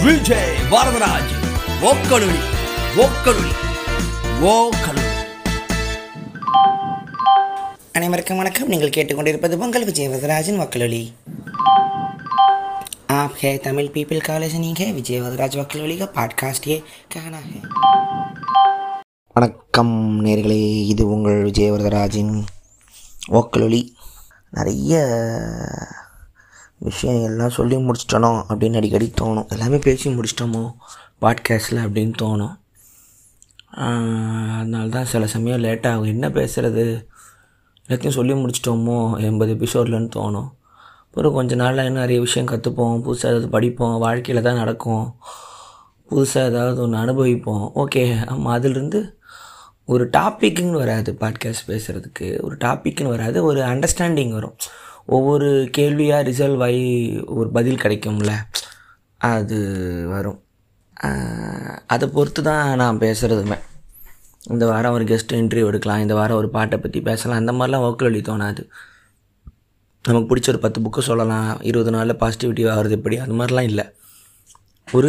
விஜய் வரதராஜ் ஓக்கலுளி ஓக்கலுளி ஓக்கலுளி அனைவருக்கும் வணக்கம் நீங்கள் கேட்டுக்கொண்டிருப்பது பொங்கல் விஜய் வரதராஜன் வக்கலொலி आप है तमिल पीपल का लिसनिंग है विजय वरदराज वकलोली का पॉडकास्ट ये कहना है வணக்கம் நேர்களே இது உங்கள் விஜய வரதராஜின் ஓக்கலொலி நிறைய விஷயங்கள்லாம் சொல்லி முடிச்சிட்டனோ அப்படின்னு அடிக்கடி தோணும் எல்லாமே பேசி முடிச்சிட்டோமோ பாட்காஸ்டில் அப்படின்னு தோணும் ஆஹ் அதனால தான் சில சமயம் லேட் ஆகும் என்ன பேசுகிறது எல்லாத்தையும் சொல்லி முடிச்சிட்டோமோ எண்பது எபிசோட்லன்னு தோணும் அப்புறம் கொஞ்ச நாளில் இன்னும் நிறைய விஷயம் கற்றுப்போம் புதுசாக ஏதாவது படிப்போம் வாழ்க்கையில் தான் நடக்கும் புதுசாக ஏதாவது ஒன்று அனுபவிப்போம் ஓகே ஆமாம் அதிலிருந்து ஒரு டாப்பிக்குன்னு வராது பாட்காஸ்ட் பேசுகிறதுக்கு ஒரு டாப்பிக்குன்னு வராது ஒரு அண்டர்ஸ்டாண்டிங் வரும் ஒவ்வொரு கேள்வியாக ரிசல்வ் ஆகி ஒரு பதில் கிடைக்கும்ல அது வரும் ஆஹ் அதை பொறுத்து தான் நான் பேசுகிறதுமே இந்த வாரம் ஒரு கெஸ்ட் இன்டர்வியூ எடுக்கலாம் இந்த வாரம் ஒரு பாட்டை பற்றி பேசலாம் அந்த மாதிரிலாம் ஒர்க்கில் வழி தோணாது நமக்கு பிடிச்ச ஒரு பத்து புக்கு சொல்லலாம் இருபது நாளில் பாசிட்டிவிட்டி ஆகிறது எப்படி அது மாதிரிலாம் இல்லை ஒரு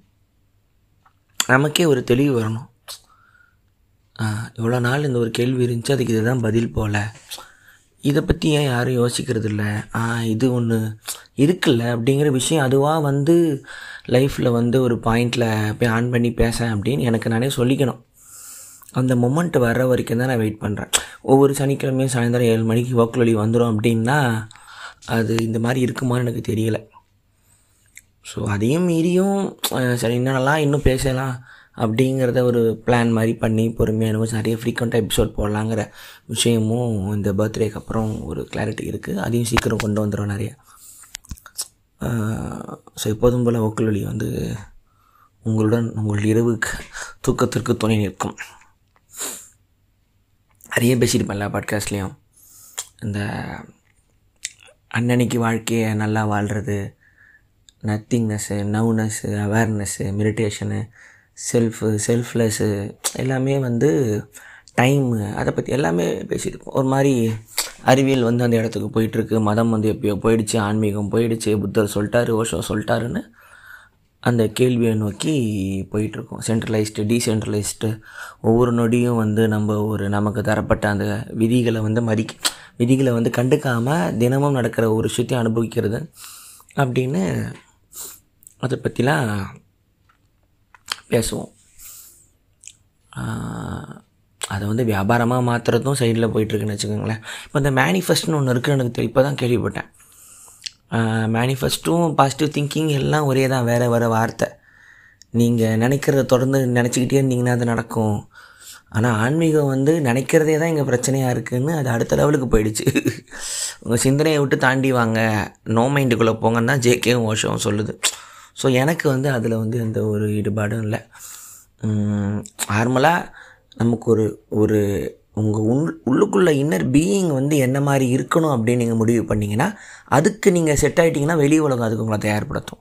நமக்கே ஒரு தெளிவு வரணும் இவ்வளோ நாள் இந்த ஒரு கேள்வி இருந்துச்சு அதுக்கு இதுதான் பதில் போல் இதை பற்றி ஏன் யாரும் யோசிக்கிறது இல்லை இது ஒன்று இருக்குல்ல அப்படிங்கிற விஷயம் அதுவாக வந்து லைஃப்பில் வந்து ஒரு பாயிண்டில் போய் ஆன் பண்ணி பேசேன் அப்படின்னு எனக்கு நானே சொல்லிக்கணும் அந்த மொமெண்ட் வர்ற வரைக்கும் தான் நான் வெயிட் பண்ணுறேன் ஒவ்வொரு சனிக்கிழமையும் சாயந்தரம் ஏழு மணிக்கு வாக்குவழி வந்துடும் அப்படின்னா அது இந்த மாதிரி இருக்குமான்னு எனக்கு தெரியலை ஸோ அதையும் மீறியும் அஹ், சரி என்னென்னலாம் இன்னும் பேசலாம் அப்படிங்கிறத ஒரு பிளான் மாதிரி பண்ணி பொறுமையாக இன்னும் நிறைய ஃப்ரீக்வெண்ட்டாக எபிசோட் போடலாங்கிற விஷயமும் இந்த பர்த்டேக்கு அப்புறம் ஒரு கிளாரிட்டி இருக்குது அதையும் சீக்கிரம் கொண்டு வந்துடும் நிறைய ஸோ எப்போதும் போல் ஒக்கல் வந்து உங்களுடன் உங்கள் இரவுக்கு தூக்கத்திற்கு துணை நிற்கும் நிறைய பேசியிருப்பேன் எல்லா பாட்காஸ்ட்லேயும் இந்த அன்னன்னைக்கு வாழ்க்கையை நல்லா வாழ்கிறது nothingness nowness awareness meditation self selfless எல்லாமே வந்து டைமு அதை பற்றி எல்லாமே பேசியிருப்போம் ஒரு மாதிரி அறிவியல் வந்து அந்த இடத்துக்கு போயிட்டுருக்கு மதம் வந்து எப்பயோ போயிடுச்சு ஆன்மீகம் போயிடுச்சு புத்தர் சொல்லிட்டாரு ஓஷோ சொல்லிட்டாருன்னு அந்த கேள்வியை நோக்கி போயிட்டுருக்கோம் சென்ட்ரலைஸ்டு டீசென்ட்ரலைஸ்டு ஒவ்வொரு நொடியும் வந்து நம்ம ஒரு நமக்கு தரப்பட்ட அந்த விதிகளை வந்து மதிக்க விதிகளை வந்து கண்டுக்காமல் தினமும் நடக்கிற ஒரு விஷயத்தையும் அனுபவிக்கிறது அப்படின்னு அதை பற்றிலாம் பேசுவோம் ஆஹ், அதை வந்து வியாபாரமாக மாற்றுறதும் சைடில் போயிட்டுருக்குன்னு வச்சுக்கோங்களேன் இப்போ இந்த மேனிஃபெஸ்ட்னு ஒன்று இருக்குன்னு எனக்கு தெரியும் இப்போ தான் கேள்விப்பட்டேன் மேனிஃபெஸ்ட்டும் பாசிட்டிவ் திங்கிங் எல்லாம் ஒரே தான் வேறு வேறு வார்த்தை நீங்கள் நினைக்கிறத தொடர்ந்து நினச்சிக்கிட்டே இருந்தீங்கன்னா அது நடக்கும் ஆனால் ஆன்மீகம் வந்து நினைக்கிறதே தான் இங்கே பிரச்சனையாக இருக்குதுன்னு அது அடுத்த லெவலுக்கு போயிடுச்சு உங்கள் சிந்தனையை விட்டு தாண்டி வாங்க நோ மைண்டுக்குள்ளே போங்கன்னு தான் ஜேகேவும் ஓஷோவும் சொல்லுது ஸோ எனக்கு வந்து அதில் வந்து எந்த ஒரு ஈடுபாடும் இல்லை நார்மலாக நமக்கு ஒரு ஒரு உங்கள் உள் உள்ளுக்குள்ளே இன்னர் பீயிங் வந்து என்ன மாதிரி இருக்கணும் அப்படின்னு நீங்கள் முடிவு பண்ணீங்கன்னா அதுக்கு நீங்கள் செட் ஆகிட்டிங்கன்னா வெளி உலகம் அதுக்கு உங்களை தயார்படுத்தும்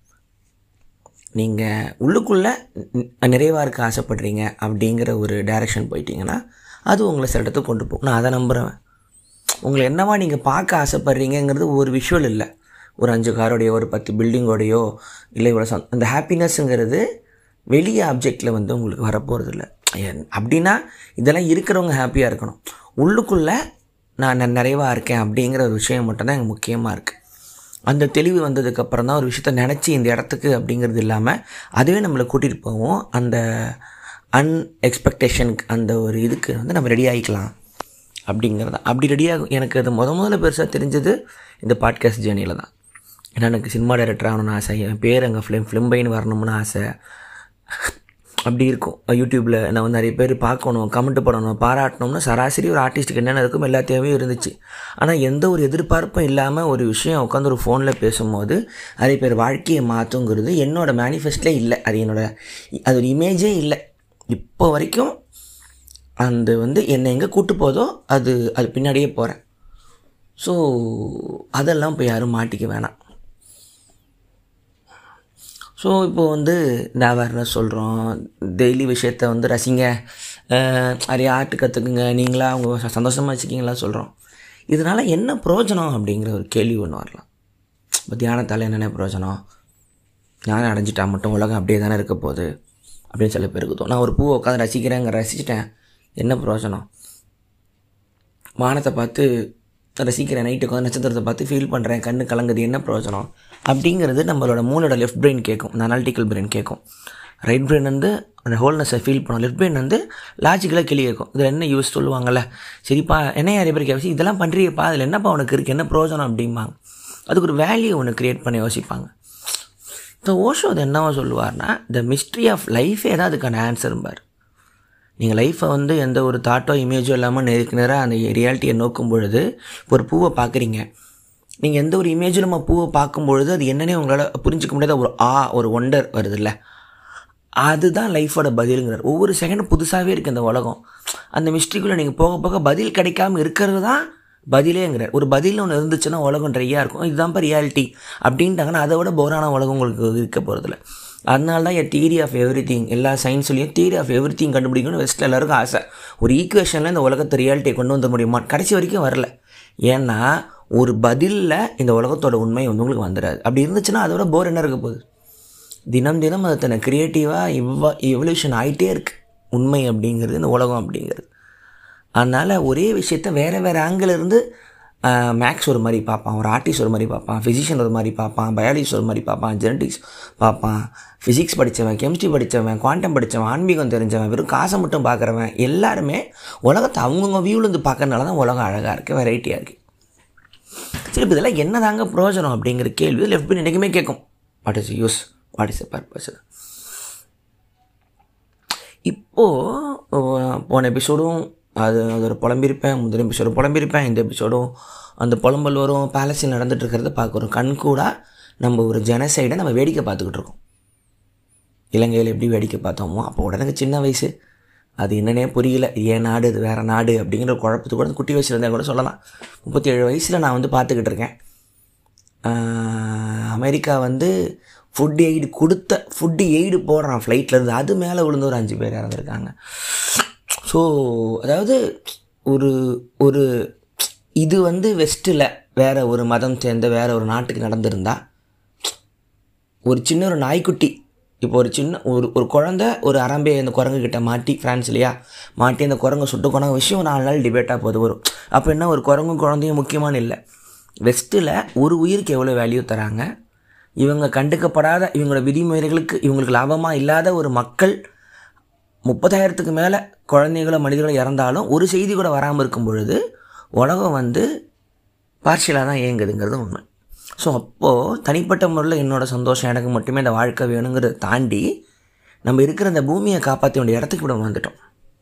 நீங்கள் உள்ளுக்குள்ளே நிறைவாக இருக்க ஆசைப்படுறீங்க அப்படிங்கிற ஒரு டைரெக்ஷன் போயிட்டீங்கன்னா அது உங்களை சில இடத்துக்கு கொண்டு போகும் நான் அதை நம்புகிறேன் உங்களை என்னவா நீங்கள் பார்க்க ஆசைப்படுறீங்கங்கிறது ஒரு விஷுவல் இல்லை ஒரு அஞ்சு காரோடையோ ஒரு பத்து பில்டிங்கோடையோ இல்லை இவ்வளோ சந் அந்த ஹாப்பினஸ்ஸுங்கிறது வெளியே ஆப்ஜெக்டில் வந்து உங்களுக்கு வரப்போகிறது இல்லை அப்படின்னா இதெல்லாம் இருக்கிறவங்க ஹாப்பியாக இருக்கணும் உள்ளுக்குள்ளே நான் ந- நிறைவாக இருக்கேன் அப்படிங்கிற ஒரு விஷயம் மட்டும்தான் எனக்கு முக்கியமாக இருக்குது அந்த தெளிவு வந்ததுக்கப்புறம் தான் ஒரு விஷயத்த நினச்சி இந்த இடத்துக்கு அப்படிங்கிறது இல்லாமல் அதுவே நம்மளை கூட்டிகிட்டு போவோம் அந்த அன்எக்ஸ்பெக்டேஷனுக்கு அந்த ஒரு இதுக்கு வந்து நம்ம ரெடி ஆகிக்கலாம் அப்படிங்கிறது அப்படி ரெடியாக எனக்கு அது முத முதல்ல பெருசாக தெரிஞ்சது இந்த பாட்காஸ்ட் ஜேர்னியில் தான் ஏன்னா எனக்கு சினிமா டைரக்டர் ஆகணும்னு ஆசை என் பேர் அங்கே ஃபிலிம் ஃபிலிம்பைன்னு வரணும்னு ஆசை அப்படி இருக்கும் யூடியூப்பில் நான் வந்து நிறைய பேர் பார்க்கணும் கமெண்ட் பண்ணணும் பாராட்டணும்னு சராசரி ஒரு ஆர்டிஸ்ட்டுக்கு என்னென்ன இருக்கும் எல்லா தேவையும் இருந்துச்சு ஆனால் எந்த ஒரு எதிர்பார்ப்பும் இல்லாமல் ஒரு விஷயம் உட்காந்து ஒரு ஃபோனில் பேசும்போது நிறைய பேர் வாழ்க்கையை மாற்றுங்கிறது என்னோட மேனிஃபெஸ்ட்லே இல்லை அது என்னோட அது ஒரு இமேஜே இல்லை இப்போ வரைக்கும் அந்த வந்து என்னை எங்கே கூட்டு போதோ அது அது பின்னாடியே போகிறேன் ஸோ அதெல்லாம் இப்போ யாரும் மாட்டிக்க வேணாம் ஸோ இப்போது வந்து இந்த அவேர்னஸ் சொல்கிறோம் டெய்லி விஷயத்த வந்து ரசிங்க அஹ், நிறைய ஆர்ட் கற்றுக்குங்க நீங்களா அவங்க சந்தோஷமாக வச்சுக்கிங்களா சொல்கிறோம் இதனால் என்ன பிரயோஜனம் அப்படிங்கிற ஒரு கேள்வி ஒன்று வரலாம் இப்போ தியானத்தால் என்னென்ன பிரயோஜனம் ஞானம் அடைஞ்சிட்டா மட்டும் உலகம் அப்படியே தானே இருக்க போகுது அப்படின்னு சில பேருக்கு தோணும் நான் ஒரு பூவை உட்காந்து ரசிக்கிறேங்க ரசிச்சிட்டேன் என்ன பிரயோஜனம் வானத்தை பார்த்து ரசிக்கிறேன் நைட்டுக்கு வந்து நட்சத்திரத்தை பார்த்து ஃபீல் பண்ணுறேன் கண்ணு கலங்குது என்ன பிரயோஜனம் அப்படிங்கிறது நம்மளோட மூளோட லெஃப்ட் பிரெயின் கேட்கும் இந்த அனாலிட்டிக்கல் பிரெயின் கேட்கும் ரைட் பிரெயின் வந்து அந்த ஹோல்னஸை ஃபீல் பண்ணும் லெஃப்ட் பிரெயின் வந்து லாஜிக்கலாக கிளி கேட்கும் இதில் என்ன யூஸ் சொல்லுவாங்கல்ல சரிப்பா என்ன நிறைய பேர் கேட்க இதெல்லாம் பண்ணுறியப்பா அதில் என்னப்பா உனக்கு இருக்குது என்ன பிரயோஜனம் அப்படிம்பாங்க அதுக்கு ஒரு வேல்யூ ஒன்று க்ரியேட் பண்ணி யோசிப்பாங்க இந்த ஓஷோ அது என்னவோ சொல்லுவார்னா த மிஸ்ட்ரி ஆஃப் லைஃபே தான் அதுக்கான ஆன்சரும்பார் நீங்கள் லைஃப்பை வந்து எந்த ஒரு தாட்டோ இமேஜோ இல்லாமல் நேருக்கு நேராக அந்த ரியாலிட்டியை நோக்கும் பொழுது இப்போ ஒரு பூவை பார்க்குறீங்க நீங்கள் எந்த ஒரு இமேஜும் நம்ம பூவை பார்க்கும் பொழுது அது என்னன்னே உங்களால் புரிஞ்சிக்க முடியாத ஒரு ஆ ஒரு ஒண்டர் வருதுல்ல அதுதான் லைஃபோட பதிலுங்கிறார் ஒவ்வொரு செகண்டும் புதுசாகவே இருக்குது இந்த உலகம் அந்த மிஸ்ட்ரிக்குள்ளே நீங்கள் போக போக பதில் கிடைக்காம இருக்கிறது தான் பதிலேங்கிறார் ஒரு பதில் ஒன்று இருந்துச்சுன்னா உலகம் ட்ரையாக இருக்கும் இதுதான்ப்பா ரியாலிட்டி அப்படின்ட்டாங்கன்னா அதை விட போரான உலகம் உங்களுக்கு இருக்க போகிறதில்ல அதனால தான் என் தியரி ஆஃப் எவ்ரி திங் எல்லா சயின்ஸ்லையும் தியரி ஆஃப் எவ்ரி திங் கண்டுபிடிக்கணும்னு வெஸ்ட்டில் எல்லாருக்கும் ஆசை ஒரு ஈக்குவேஷனில் இந்த உலகத்தை ரியாலிட்டியை கொண்டு வந்த முடியுமா கடைசி வரைக்கும் வரல ஏன்னா ஒரு பதிலில் இந்த உலகத்தோட உண்மை வந்து உங்களுக்கு வந்துடாது அப்படி இருந்துச்சுன்னா அதோட போர் என்ன இருக்க போகுது தினம் தினம் அது தன்னை க்ரியேட்டிவாக இவ்வ எவல்யூஷன் ஆகிட்டே இருக்குது உண்மை அப்படிங்கிறது இந்த உலகம் அப்படிங்கிறது அதனால் ஒரே விஷயத்த வேறு வேறு ஆங்கிள் இருந்து மேக்ஸ் ஒரு மாதிரி பார்ப்பான் ஒரு ஆர்டிஸ்ட் ஒரு மாதிரி பார்ப்பான் ஃபிசிஷியன் ஒரு மாதிரி பார்ப்பான் பயாலஜிஸ்ட் ஒரு மாதிரி பார்ப்பான் ஜெனட்டிக்ஸ் பார்ப்பான் ஃபிசிக்ஸ் படித்தவன் கெமிஸ்ட்ரி படித்தவன் குவாண்டம் படித்தவன் ஆன்மீகம் தெரிஞ்சவன் வெறும் காசை மட்டும் பார்க்குறவன் எல்லாருமே உலகத்தை அவங்கவுங்க வியூலேருந்து பார்க்கறனால தான் உலகம் அழகாக இருக்குது வெரைட்டியாக இருக்குது சரி இப்போ இதெல்லாம் என்ன தாங்க பிரயோஜனம் அப்படிங்கிற கேள்வி லெஃப்ட் பின் என்றைக்குமே கேட்கும் what is use what is a purpose இப்போது போன எபிசோடும் அது அது ஒரு புலம்பிருப்பேன் முதல் எபிசோடு புலம்பிருப்பேன் இந்த எபிசோடும் அந்த புலம்பல் வரும் பேலஸில் நடந்துட்டு இருக்கிறத பார்க்குறோம் கண்கூடாக நம்ம ஒரு ஜனசைடை நம்ம வேடிக்கை பார்த்துக்கிட்டு இருக்கோம் இலங்கையில் எப்படி வேடிக்கை பார்த்தோமோ அப்போ உடனே சின்ன வயசு அது என்னன்னே புரியல இது ஏன் நாடு இது வேறு நாடு அப்படிங்கிற ஒரு குழப்பத்துக்கு கூட குட்டி வயசுல இருந்தால் கூட சொல்லலாம் முப்பத்தி ஏழு வயசில் நான் வந்து பார்த்துக்கிட்டு இருக்கேன் ஆஹ் அமெரிக்கா வந்து ஃபுட் எய்டு கொடுத்த ஃபுட்டு எய்டு போடுறான் ஃப்ளைட்லேருந்து அது மேலே விழுந்து ஒரு அஞ்சு பேர் இறந்துருக்காங்க ஸோ அதாவது ஒரு ஒரு இது வந்து வெஸ்ட்டில் வேறு ஒரு மதம் சேர்ந்த வேறு ஒரு நாட்டுக்கு நடந்திருந்தா ஒரு சின்ன ஒரு நாய்க்குட்டி இப்போ ஒரு சின்ன ஒரு ஒரு குழந்த ஒரு அரம்பே அந்த குரங்கு கிட்ட மாட்டி ஃப்ரான்ஸ்லையா மாட்டி அந்த குரங்கு சுட்டு குரங்கு விஷயம் நாலு நாள் டிபேட்டாக போது வரும் அப்போ என்ன ஒரு குரங்கும் குழந்தையும் முக்கியமான இல்லை வெஸ்ட்டில் ஒரு உயிருக்கு எவ்வளோ வேல்யூ தராங்க இவங்க கண்டுக்கப்படாத இவங்களோட விதிமுறைகளுக்கு இவங்களுக்கு லாபமாக இல்லாத ஒரு மக்கள் முப்பதாயிரத்துக்கு மேலே குழந்தைகளோ மனிதர்களோ இறந்தாலும் ஒரு செய்தி கூட வராமல் இருக்கும் பொழுது உலகம் வந்து பார்ஷியலாக தான் இயங்குதுங்கிறது உண்மை ஸோ அப்போது தனிப்பட்ட முறையில் என்னோடய சந்தோஷம் எனக்கு மட்டுமே இந்த வாழ்க்கை வேணுங்கிறத தாண்டி நம்ம இருக்கிற இந்த பூமியை காப்பாற்ற வேண்டிய இடத்துக்கு கூட வந்துட்டோம்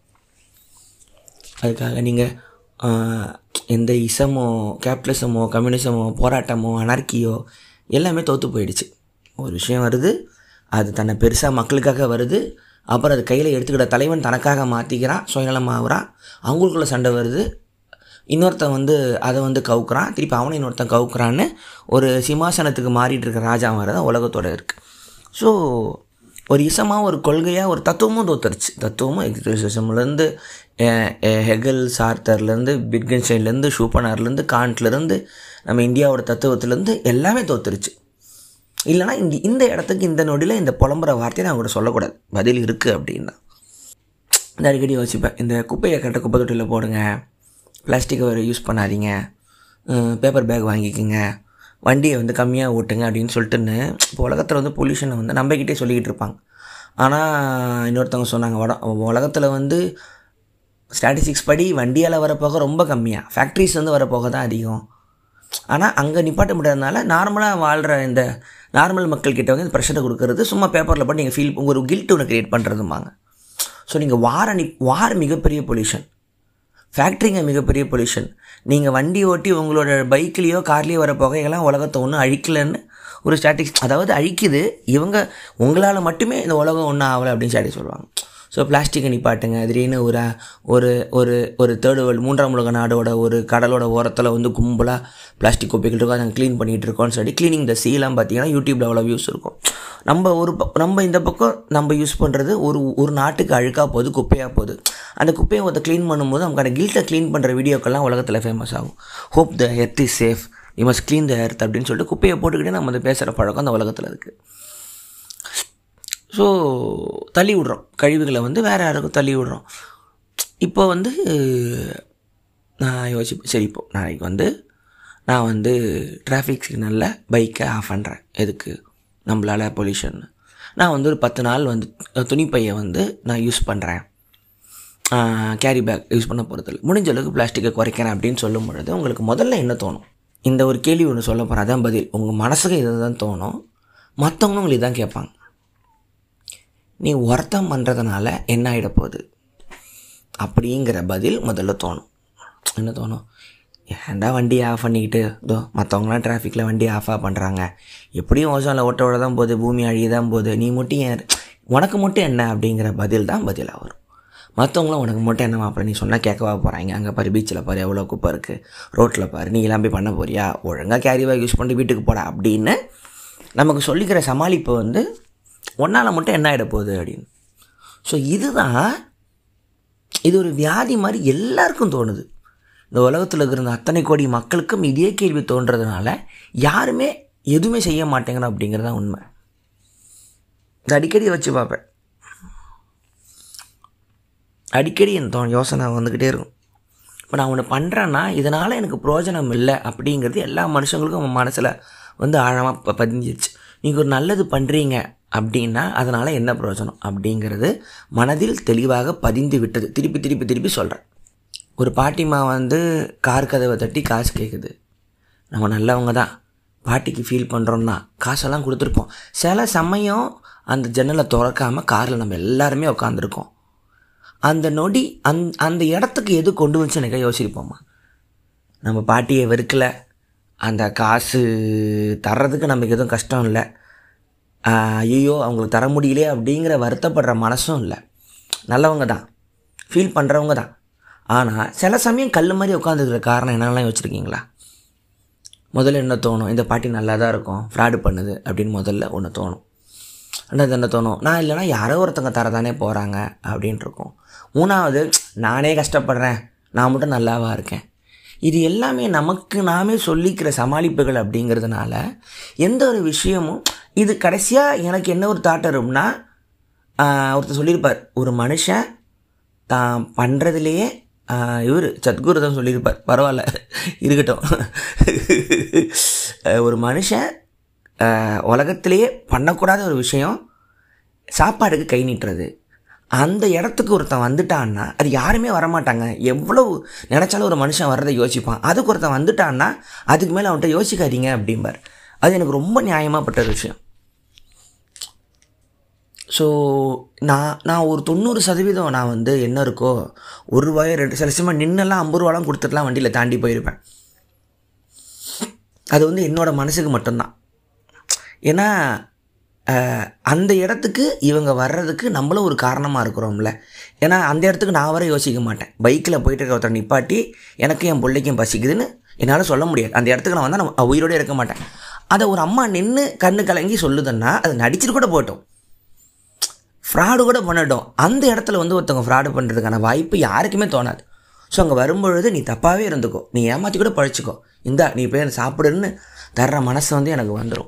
அதுக்காக நீங்கள் எந்த இசமோ கேபிட்டலிசமோ கம்யூனிசமோ போராட்டமோ அனார்க்கியோ எல்லாமே தோற்று போயிடுச்சு ஒரு விஷயம் வருது அது தன்னை பெருசாக மக்களுக்காக வருது அப்புறம் அது கையில் எடுத்துக்கிட்ட தலைவன் தனக்காக மாற்றிக்கிறான் சுயநலம் ஆகுறான் அவங்களுக்குள்ள சண்டை வருது இன்னொருத்தன் வந்து அதை வந்து கவுக்குறான் திருப்பி அவனை இன்னொருத்தன் கவுக்குறான்னு ஒரு சிம்மாசனத்துக்கு மாறிட்டு இருக்க ராஜா மாதிரி தான் உலகத்தோட இருக்குது ஸோ ஒரு இசமாக ஒரு கொள்கையாக ஒரு தத்துவமும் தோத்துருச்சு தத்துவமும் எக்ஸிபிஷன்லேருந்து ஹெகல் சார்த்தர்லேருந்து பிட்கன்ஸ்டைன்லேருந்து ஷூப்பனர்லேருந்து காண்ட்லேருந்து நம்ம இந்தியாவோட தத்துவத்துலேருந்து எல்லாமே தோத்துருச்சு இல்லைனா இங்கே இந்த இடத்துக்கு இந்த நொடியில் இந்த புலம்புற வார்த்தையை நான் கூட சொல்லக்கூடாது பதில் இருக்குது அப்படின்னா இந்த அடிக்கடி யோசிப்பேன் இந்த குப்பையை கரெக்டாக குப்பை தொட்டியில் போடுங்க பிளாஸ்டிக்கை வேறு யூஸ் பண்ணாதீங்க பேப்பர் பேக் வாங்கிக்கோங்க வண்டியை வந்து கம்மியாக ஓட்டுங்க அப்படின்னு சொல்லிட்டுன்னு இப்போ உலகத்தில் வந்து பொல்யூஷனை வந்து நம்பிக்கிட்டே சொல்லிக்கிட்டு இருப்பாங்க ஆனால் இன்னொருத்தவங்க சொன்னாங்க வட உலகத்தில் வந்து ஸ்டாட்டிஸ்டிக்ஸ் படி வண்டியால் வரப்போக ரொம்ப கம்மியாக ஃபேக்ட்ரிஸ் வந்து வரப்போக தான் அதிகம் ஆனால் அங்கே நிப்பாட்ட முடியாதனால நார்மலாக வாழ்கிற இந்த நார்மல் மக்கள்கிட்ட வந்து இந்த ப்ரெஷரை கொடுக்கறது சும்மா பேப்பரில் போட்டு நீங்கள் ஃபீல் ஒரு கில்ட் ஒன்று க்ரியேட் பண்ணுறதுமாங்க ஸோ நீங்கள் வார நி வார் மிகப்பெரிய பொல்யூஷன் ஃபேக்ட்ரிங்க மிகப்பெரிய பொல்யூஷன் நீங்கள் வண்டி ஓட்டி உங்களோட பைக்லேயோ கார்லேயோ வர புகையெல்லாம் உலகத்தை ஒன்றும் அழிக்கலைன்னு ஒரு ஸ்டாட்டிக்ஸ் அதாவது அழிக்குது இவங்க உங்களால் மட்டுமே இந்த உலகம் ஒன்றும் ஆகலை அப்படின்னு ஸ்டாட்டிக் சொல்லுவாங்க ஸோ பிளாஸ்டிக்கை நிப்பாட்டுங்க திடீர்னு ஒரு ஒரு ஒரு ஒரு தேர்டு வேர்ல்டு மூன்றாம் உலக நாடோட ஒரு கடலோட ஓரத்தில் வந்து கும்பலாக பிளாஸ்டிக் குப்பைகள் இருக்கும் அதை க்ளீன் பண்ணிகிட்டு இருக்கோம்னு சொல்லி க்ளீனிங் த சீலாம் பார்த்தீங்கன்னா யூடியூப்பில் அவ்வளோ வியூஸ் இருக்கும் நம்ம ஒரு ப நம்ம இந்த பக்கம் நம்ம யூஸ் பண்ணுறது ஒரு ஒரு நாட்டுக்கு அழுக்காக போகுது குப்பையாக போகுது அந்த குப்பையை ஒருத்த க்ளீன் பண்ணும்போது நமக்கான கில்ட்டை க்ளீன் பண்ணுற வீடியோக்கெல்லாம் உலகத்தில் ஃபேமஸ் ஆகும் hope the earth is safe you must clean the earth அப்படின்னு சொல்லிட்டு குப்பையை போட்டுக்கிட்டே நம்ம அதை பேசுகிற பழக்கம் அந்த உலகத்தில் இருக்குது ஸோ தள்ளி விடுறோம் கழிவுகளை வந்து வேறு யாருக்கும் தள்ளி விடுறோம் இப்போ வந்து நான் யோசிப்பேன் சரி இப்போ நாளைக்கு வந்து நான் வந்து டிராஃபிக் சிக்னலில் பைக்கை ஆஃப் பண்ணுறேன் எதுக்கு நம்மளால் பொல்யூஷன் நான் வந்து ஒரு பத்து நாள் வந்து துணிப்பையை வந்து நான் யூஸ் பண்ணுறேன் கேரி பேக் யூஸ் பண்ண போகிறதில்ல முடிஞ்ச அளவுக்கு பிளாஸ்டிக்கை குறைக்கிறேன் அப்படின்னு சொல்லும் பொழுது உங்களுக்கு முதல்ல என்ன தோணும் இந்த ஒரு கேள்வி ஒன்று சொல்ல போகிறேன் அதான் பதில் உங்கள் மனசுக்கு இது தான் தோணும் மற்றவங்களும் உங்களுக்கு தான் கேட்பாங்க நீ ஒருத்தம் பண்ணுறதுனால என்ன ஆகிட போகுது அப்படிங்கிற பதில் முதல்ல தோணும் என்ன தோணும் ஏன்டா வண்டி ஆஃப் பண்ணிக்கிட்டு இதோ மற்றவங்களாம் டிராஃபிக்கில் வண்டி ஆஃபாக பண்ணுறாங்க எப்படியும் ஓசோனில் ஓட்ட ஓட தான் போகுது பூமி அழிய தான் போகுது நீ மட்டும் ஏன் உனக்கு மட்டும் என்ன அப்படிங்கிற பதில் தான் பதிலாக வரும் மற்றவங்களும் உனக்கு மட்டும் என்ன மாப்பிள்ள நீ சொன்னால் கேட்கவா போகிறாங்க அங்கே பாரு பீச்சில் பாரு எவ்வளோ குப்பை இருக்குது ரோட்டில் பாரு நீ எல்லாம் போய் பண்ண போறியா ஒழுங்காக கேரி பேக் யூஸ் பண்ணிட்டு வீட்டுக்கு போடா அப்படின்னு நமக்கு சொல்லிக்கிற சமாளிப்பு வந்து ஒன்றால் மட்டும் என்ன ஆகிட போகுது அப்படின்னு ஸோ இதுதான் இது ஒரு வியாதி மாதிரி எல்லாருக்கும் தோணுது இந்த உலகத்தில் இருக்கிற அத்தனை கோடி மக்களுக்கும் இதே கேள்வி தோன்றதுனால யாருமே எதுவுமே செய்ய மாட்டேங்கிறோம் அப்படிங்கிறது தான் உண்மை இது அடிக்கடி வச்சு பார்ப்பேன் அடிக்கடி என் தோ யோசனை வந்துக்கிட்டே இருக்கும் இப்போ நான் ஒன்று பண்ணுறேன்னா இதனால் எனக்கு பிரயோஜனம் இல்லை அப்படிங்கிறது எல்லா மனுஷங்களுக்கும் மனசில் வந்து ஆழமாக ப பதிஞ்சிருச்சு நீங்கள் ஒரு நல்லது பண்ணுறீங்க அப்படின்னா அதனால் என்ன பிரயோஜனம் அப்படிங்கிறது மனதில் தெளிவாக பதிந்து விட்டது திருப்பி திருப்பி திருப்பி சொல்கிறேன் ஒரு பாட்டிமா வந்து கார் கதவை தட்டி காசு கேட்குது நம்ம நல்லவங்க தான் பாட்டிக்கு ஃபீல் பண்ணுறோம்னா காசெல்லாம் கொடுத்துருப்போம் சில சமயம் அந்த ஜன்னலை திறக்காமல் காரில் நம்ம எல்லாருமே உட்காந்துருக்கோம் அந்த நொடி அந் அந்த இடத்துக்கு எது கொண்டு வந்துச்சு எனக்கு யோசிப்போம்மா நம்ம பாட்டியை வெறுக்கலை அந்த காசு தர்றதுக்கு நமக்கு எதுவும் கஷ்டம் இல்லை ஐயோ அவங்களுக்கு தர முடியலையே அப்படிங்கிற வருத்தப்படுற மனசும் இல்லை நல்லவங்க தான் ஃபீல் பண்ணுறவங்க தான் ஆனால் சில சமயம் கல் மாதிரி உட்காந்துருக்கிற காரணம் என்னெல்லாம் யோசிச்சிருக்கீங்களா முதல்ல என்ன தோணும் இந்த பாட்டி நல்லா தான் இருக்கும் ஃப்ராடு பண்ணுது அப்படின்னு முதல்ல ஒன்று தோணும் ரெண்டாவது என்ன தோணும் நான் இல்லைனா யாரோ ஒருத்தங்க தரதானே போகிறாங்க அப்படின்ட்டு இருக்கும் மூணாவது நானே கஷ்டப்படுறேன் நான் மட்டும் நல்லாவா இருக்கேன் இது எல்லாமே நமக்கு நாமே சொல்லிக்கிற சமாளிப்புகள் அப்படிங்கிறதுனால எந்த ஒரு விஷயமும் இது கடைசியாக எனக்கு என்ன ஒரு தாட் வரும்னா ஒருத்தர் சொல்லியிருப்பார் ஒரு மனுஷன் தான் பண்ணுறதுலையே இவர் சத்குரு தான் சொல்லியிருப்பார் பரவாயில்ல இருக்கட்டும் ஒரு மனுஷன் உலகத்திலேயே பண்ணக்கூடாத ஒரு விஷயம் சாப்பாடுக்கு கை நீட்டுறது அந்த இடத்துக்கு ஒருத்தன் வந்துட்டான்னா அது யாருமே வரமாட்டாங்க எவ்வளவு நினச்சாலும் ஒரு மனுஷன் வர்றதை யோசிப்பான் அதுக்கு ஒருத்தன் வந்துட்டான்னா அதுக்கு மேலே அவன்கிட்ட யோசிக்காதீங்க அப்படிம்பார் அது எனக்கு ரொம்ப நியாயமாகப்பட்ட விஷயம் ஸோ நான் நான் ஒரு தொண்ணூறு சதவீதம் நான் வந்து என்ன இருக்கோ ஒரு ரூபாயோ ரெண்டு சில சமயம் நின்னெல்லாம் ஐம்பது ரூபாலாம் கொடுத்துட்டுலாம் வண்டியில் தாண்டி போயிருப்பேன் அது வந்து என்னோடய மனசுக்கு மட்டும்தான் ஏன்னா அந்த இடத்துக்கு இவங்க வர்றதுக்கு நம்மளும் ஒரு காரணமாக இருக்கிறோம்ல ஏன்னா அந்த இடத்துக்கு நான் வர யோசிக்க மாட்டேன் பைக்கில் போயிட்டு இருக்க ஒருத்தர் நிப்பாட்டி எனக்கும் என் பிள்ளைக்கும் பசிக்குதுன்னு என்னால் சொல்ல முடியாது அந்த இடத்துக்கு நான் வந்தால் நான் உயிரோடு இருக்க மாட்டேன் அதை ஒரு அம்மா நின்று கண்ணு கலங்கி சொல்லுதுன்னா அதை நடிச்சுட்டு கூட போட்டோம் ஃப்ராடு கூட பண்ணட்டும் அந்த இடத்துல வந்து ஒருத்தவங்க ஃப்ராடு பண்ணுறதுக்கான வாய்ப்பு யாருக்குமே தோணாது ஸோ அங்கே வரும்பொழுது நீ தப்பாகவே இருந்துக்கோ நீ ஏமாற்றி கூட பழிச்சிக்கோ இந்தா நீ போய் சாப்பிடுன்னு தர்ற மனசு வந்து எனக்கு வந்துடும்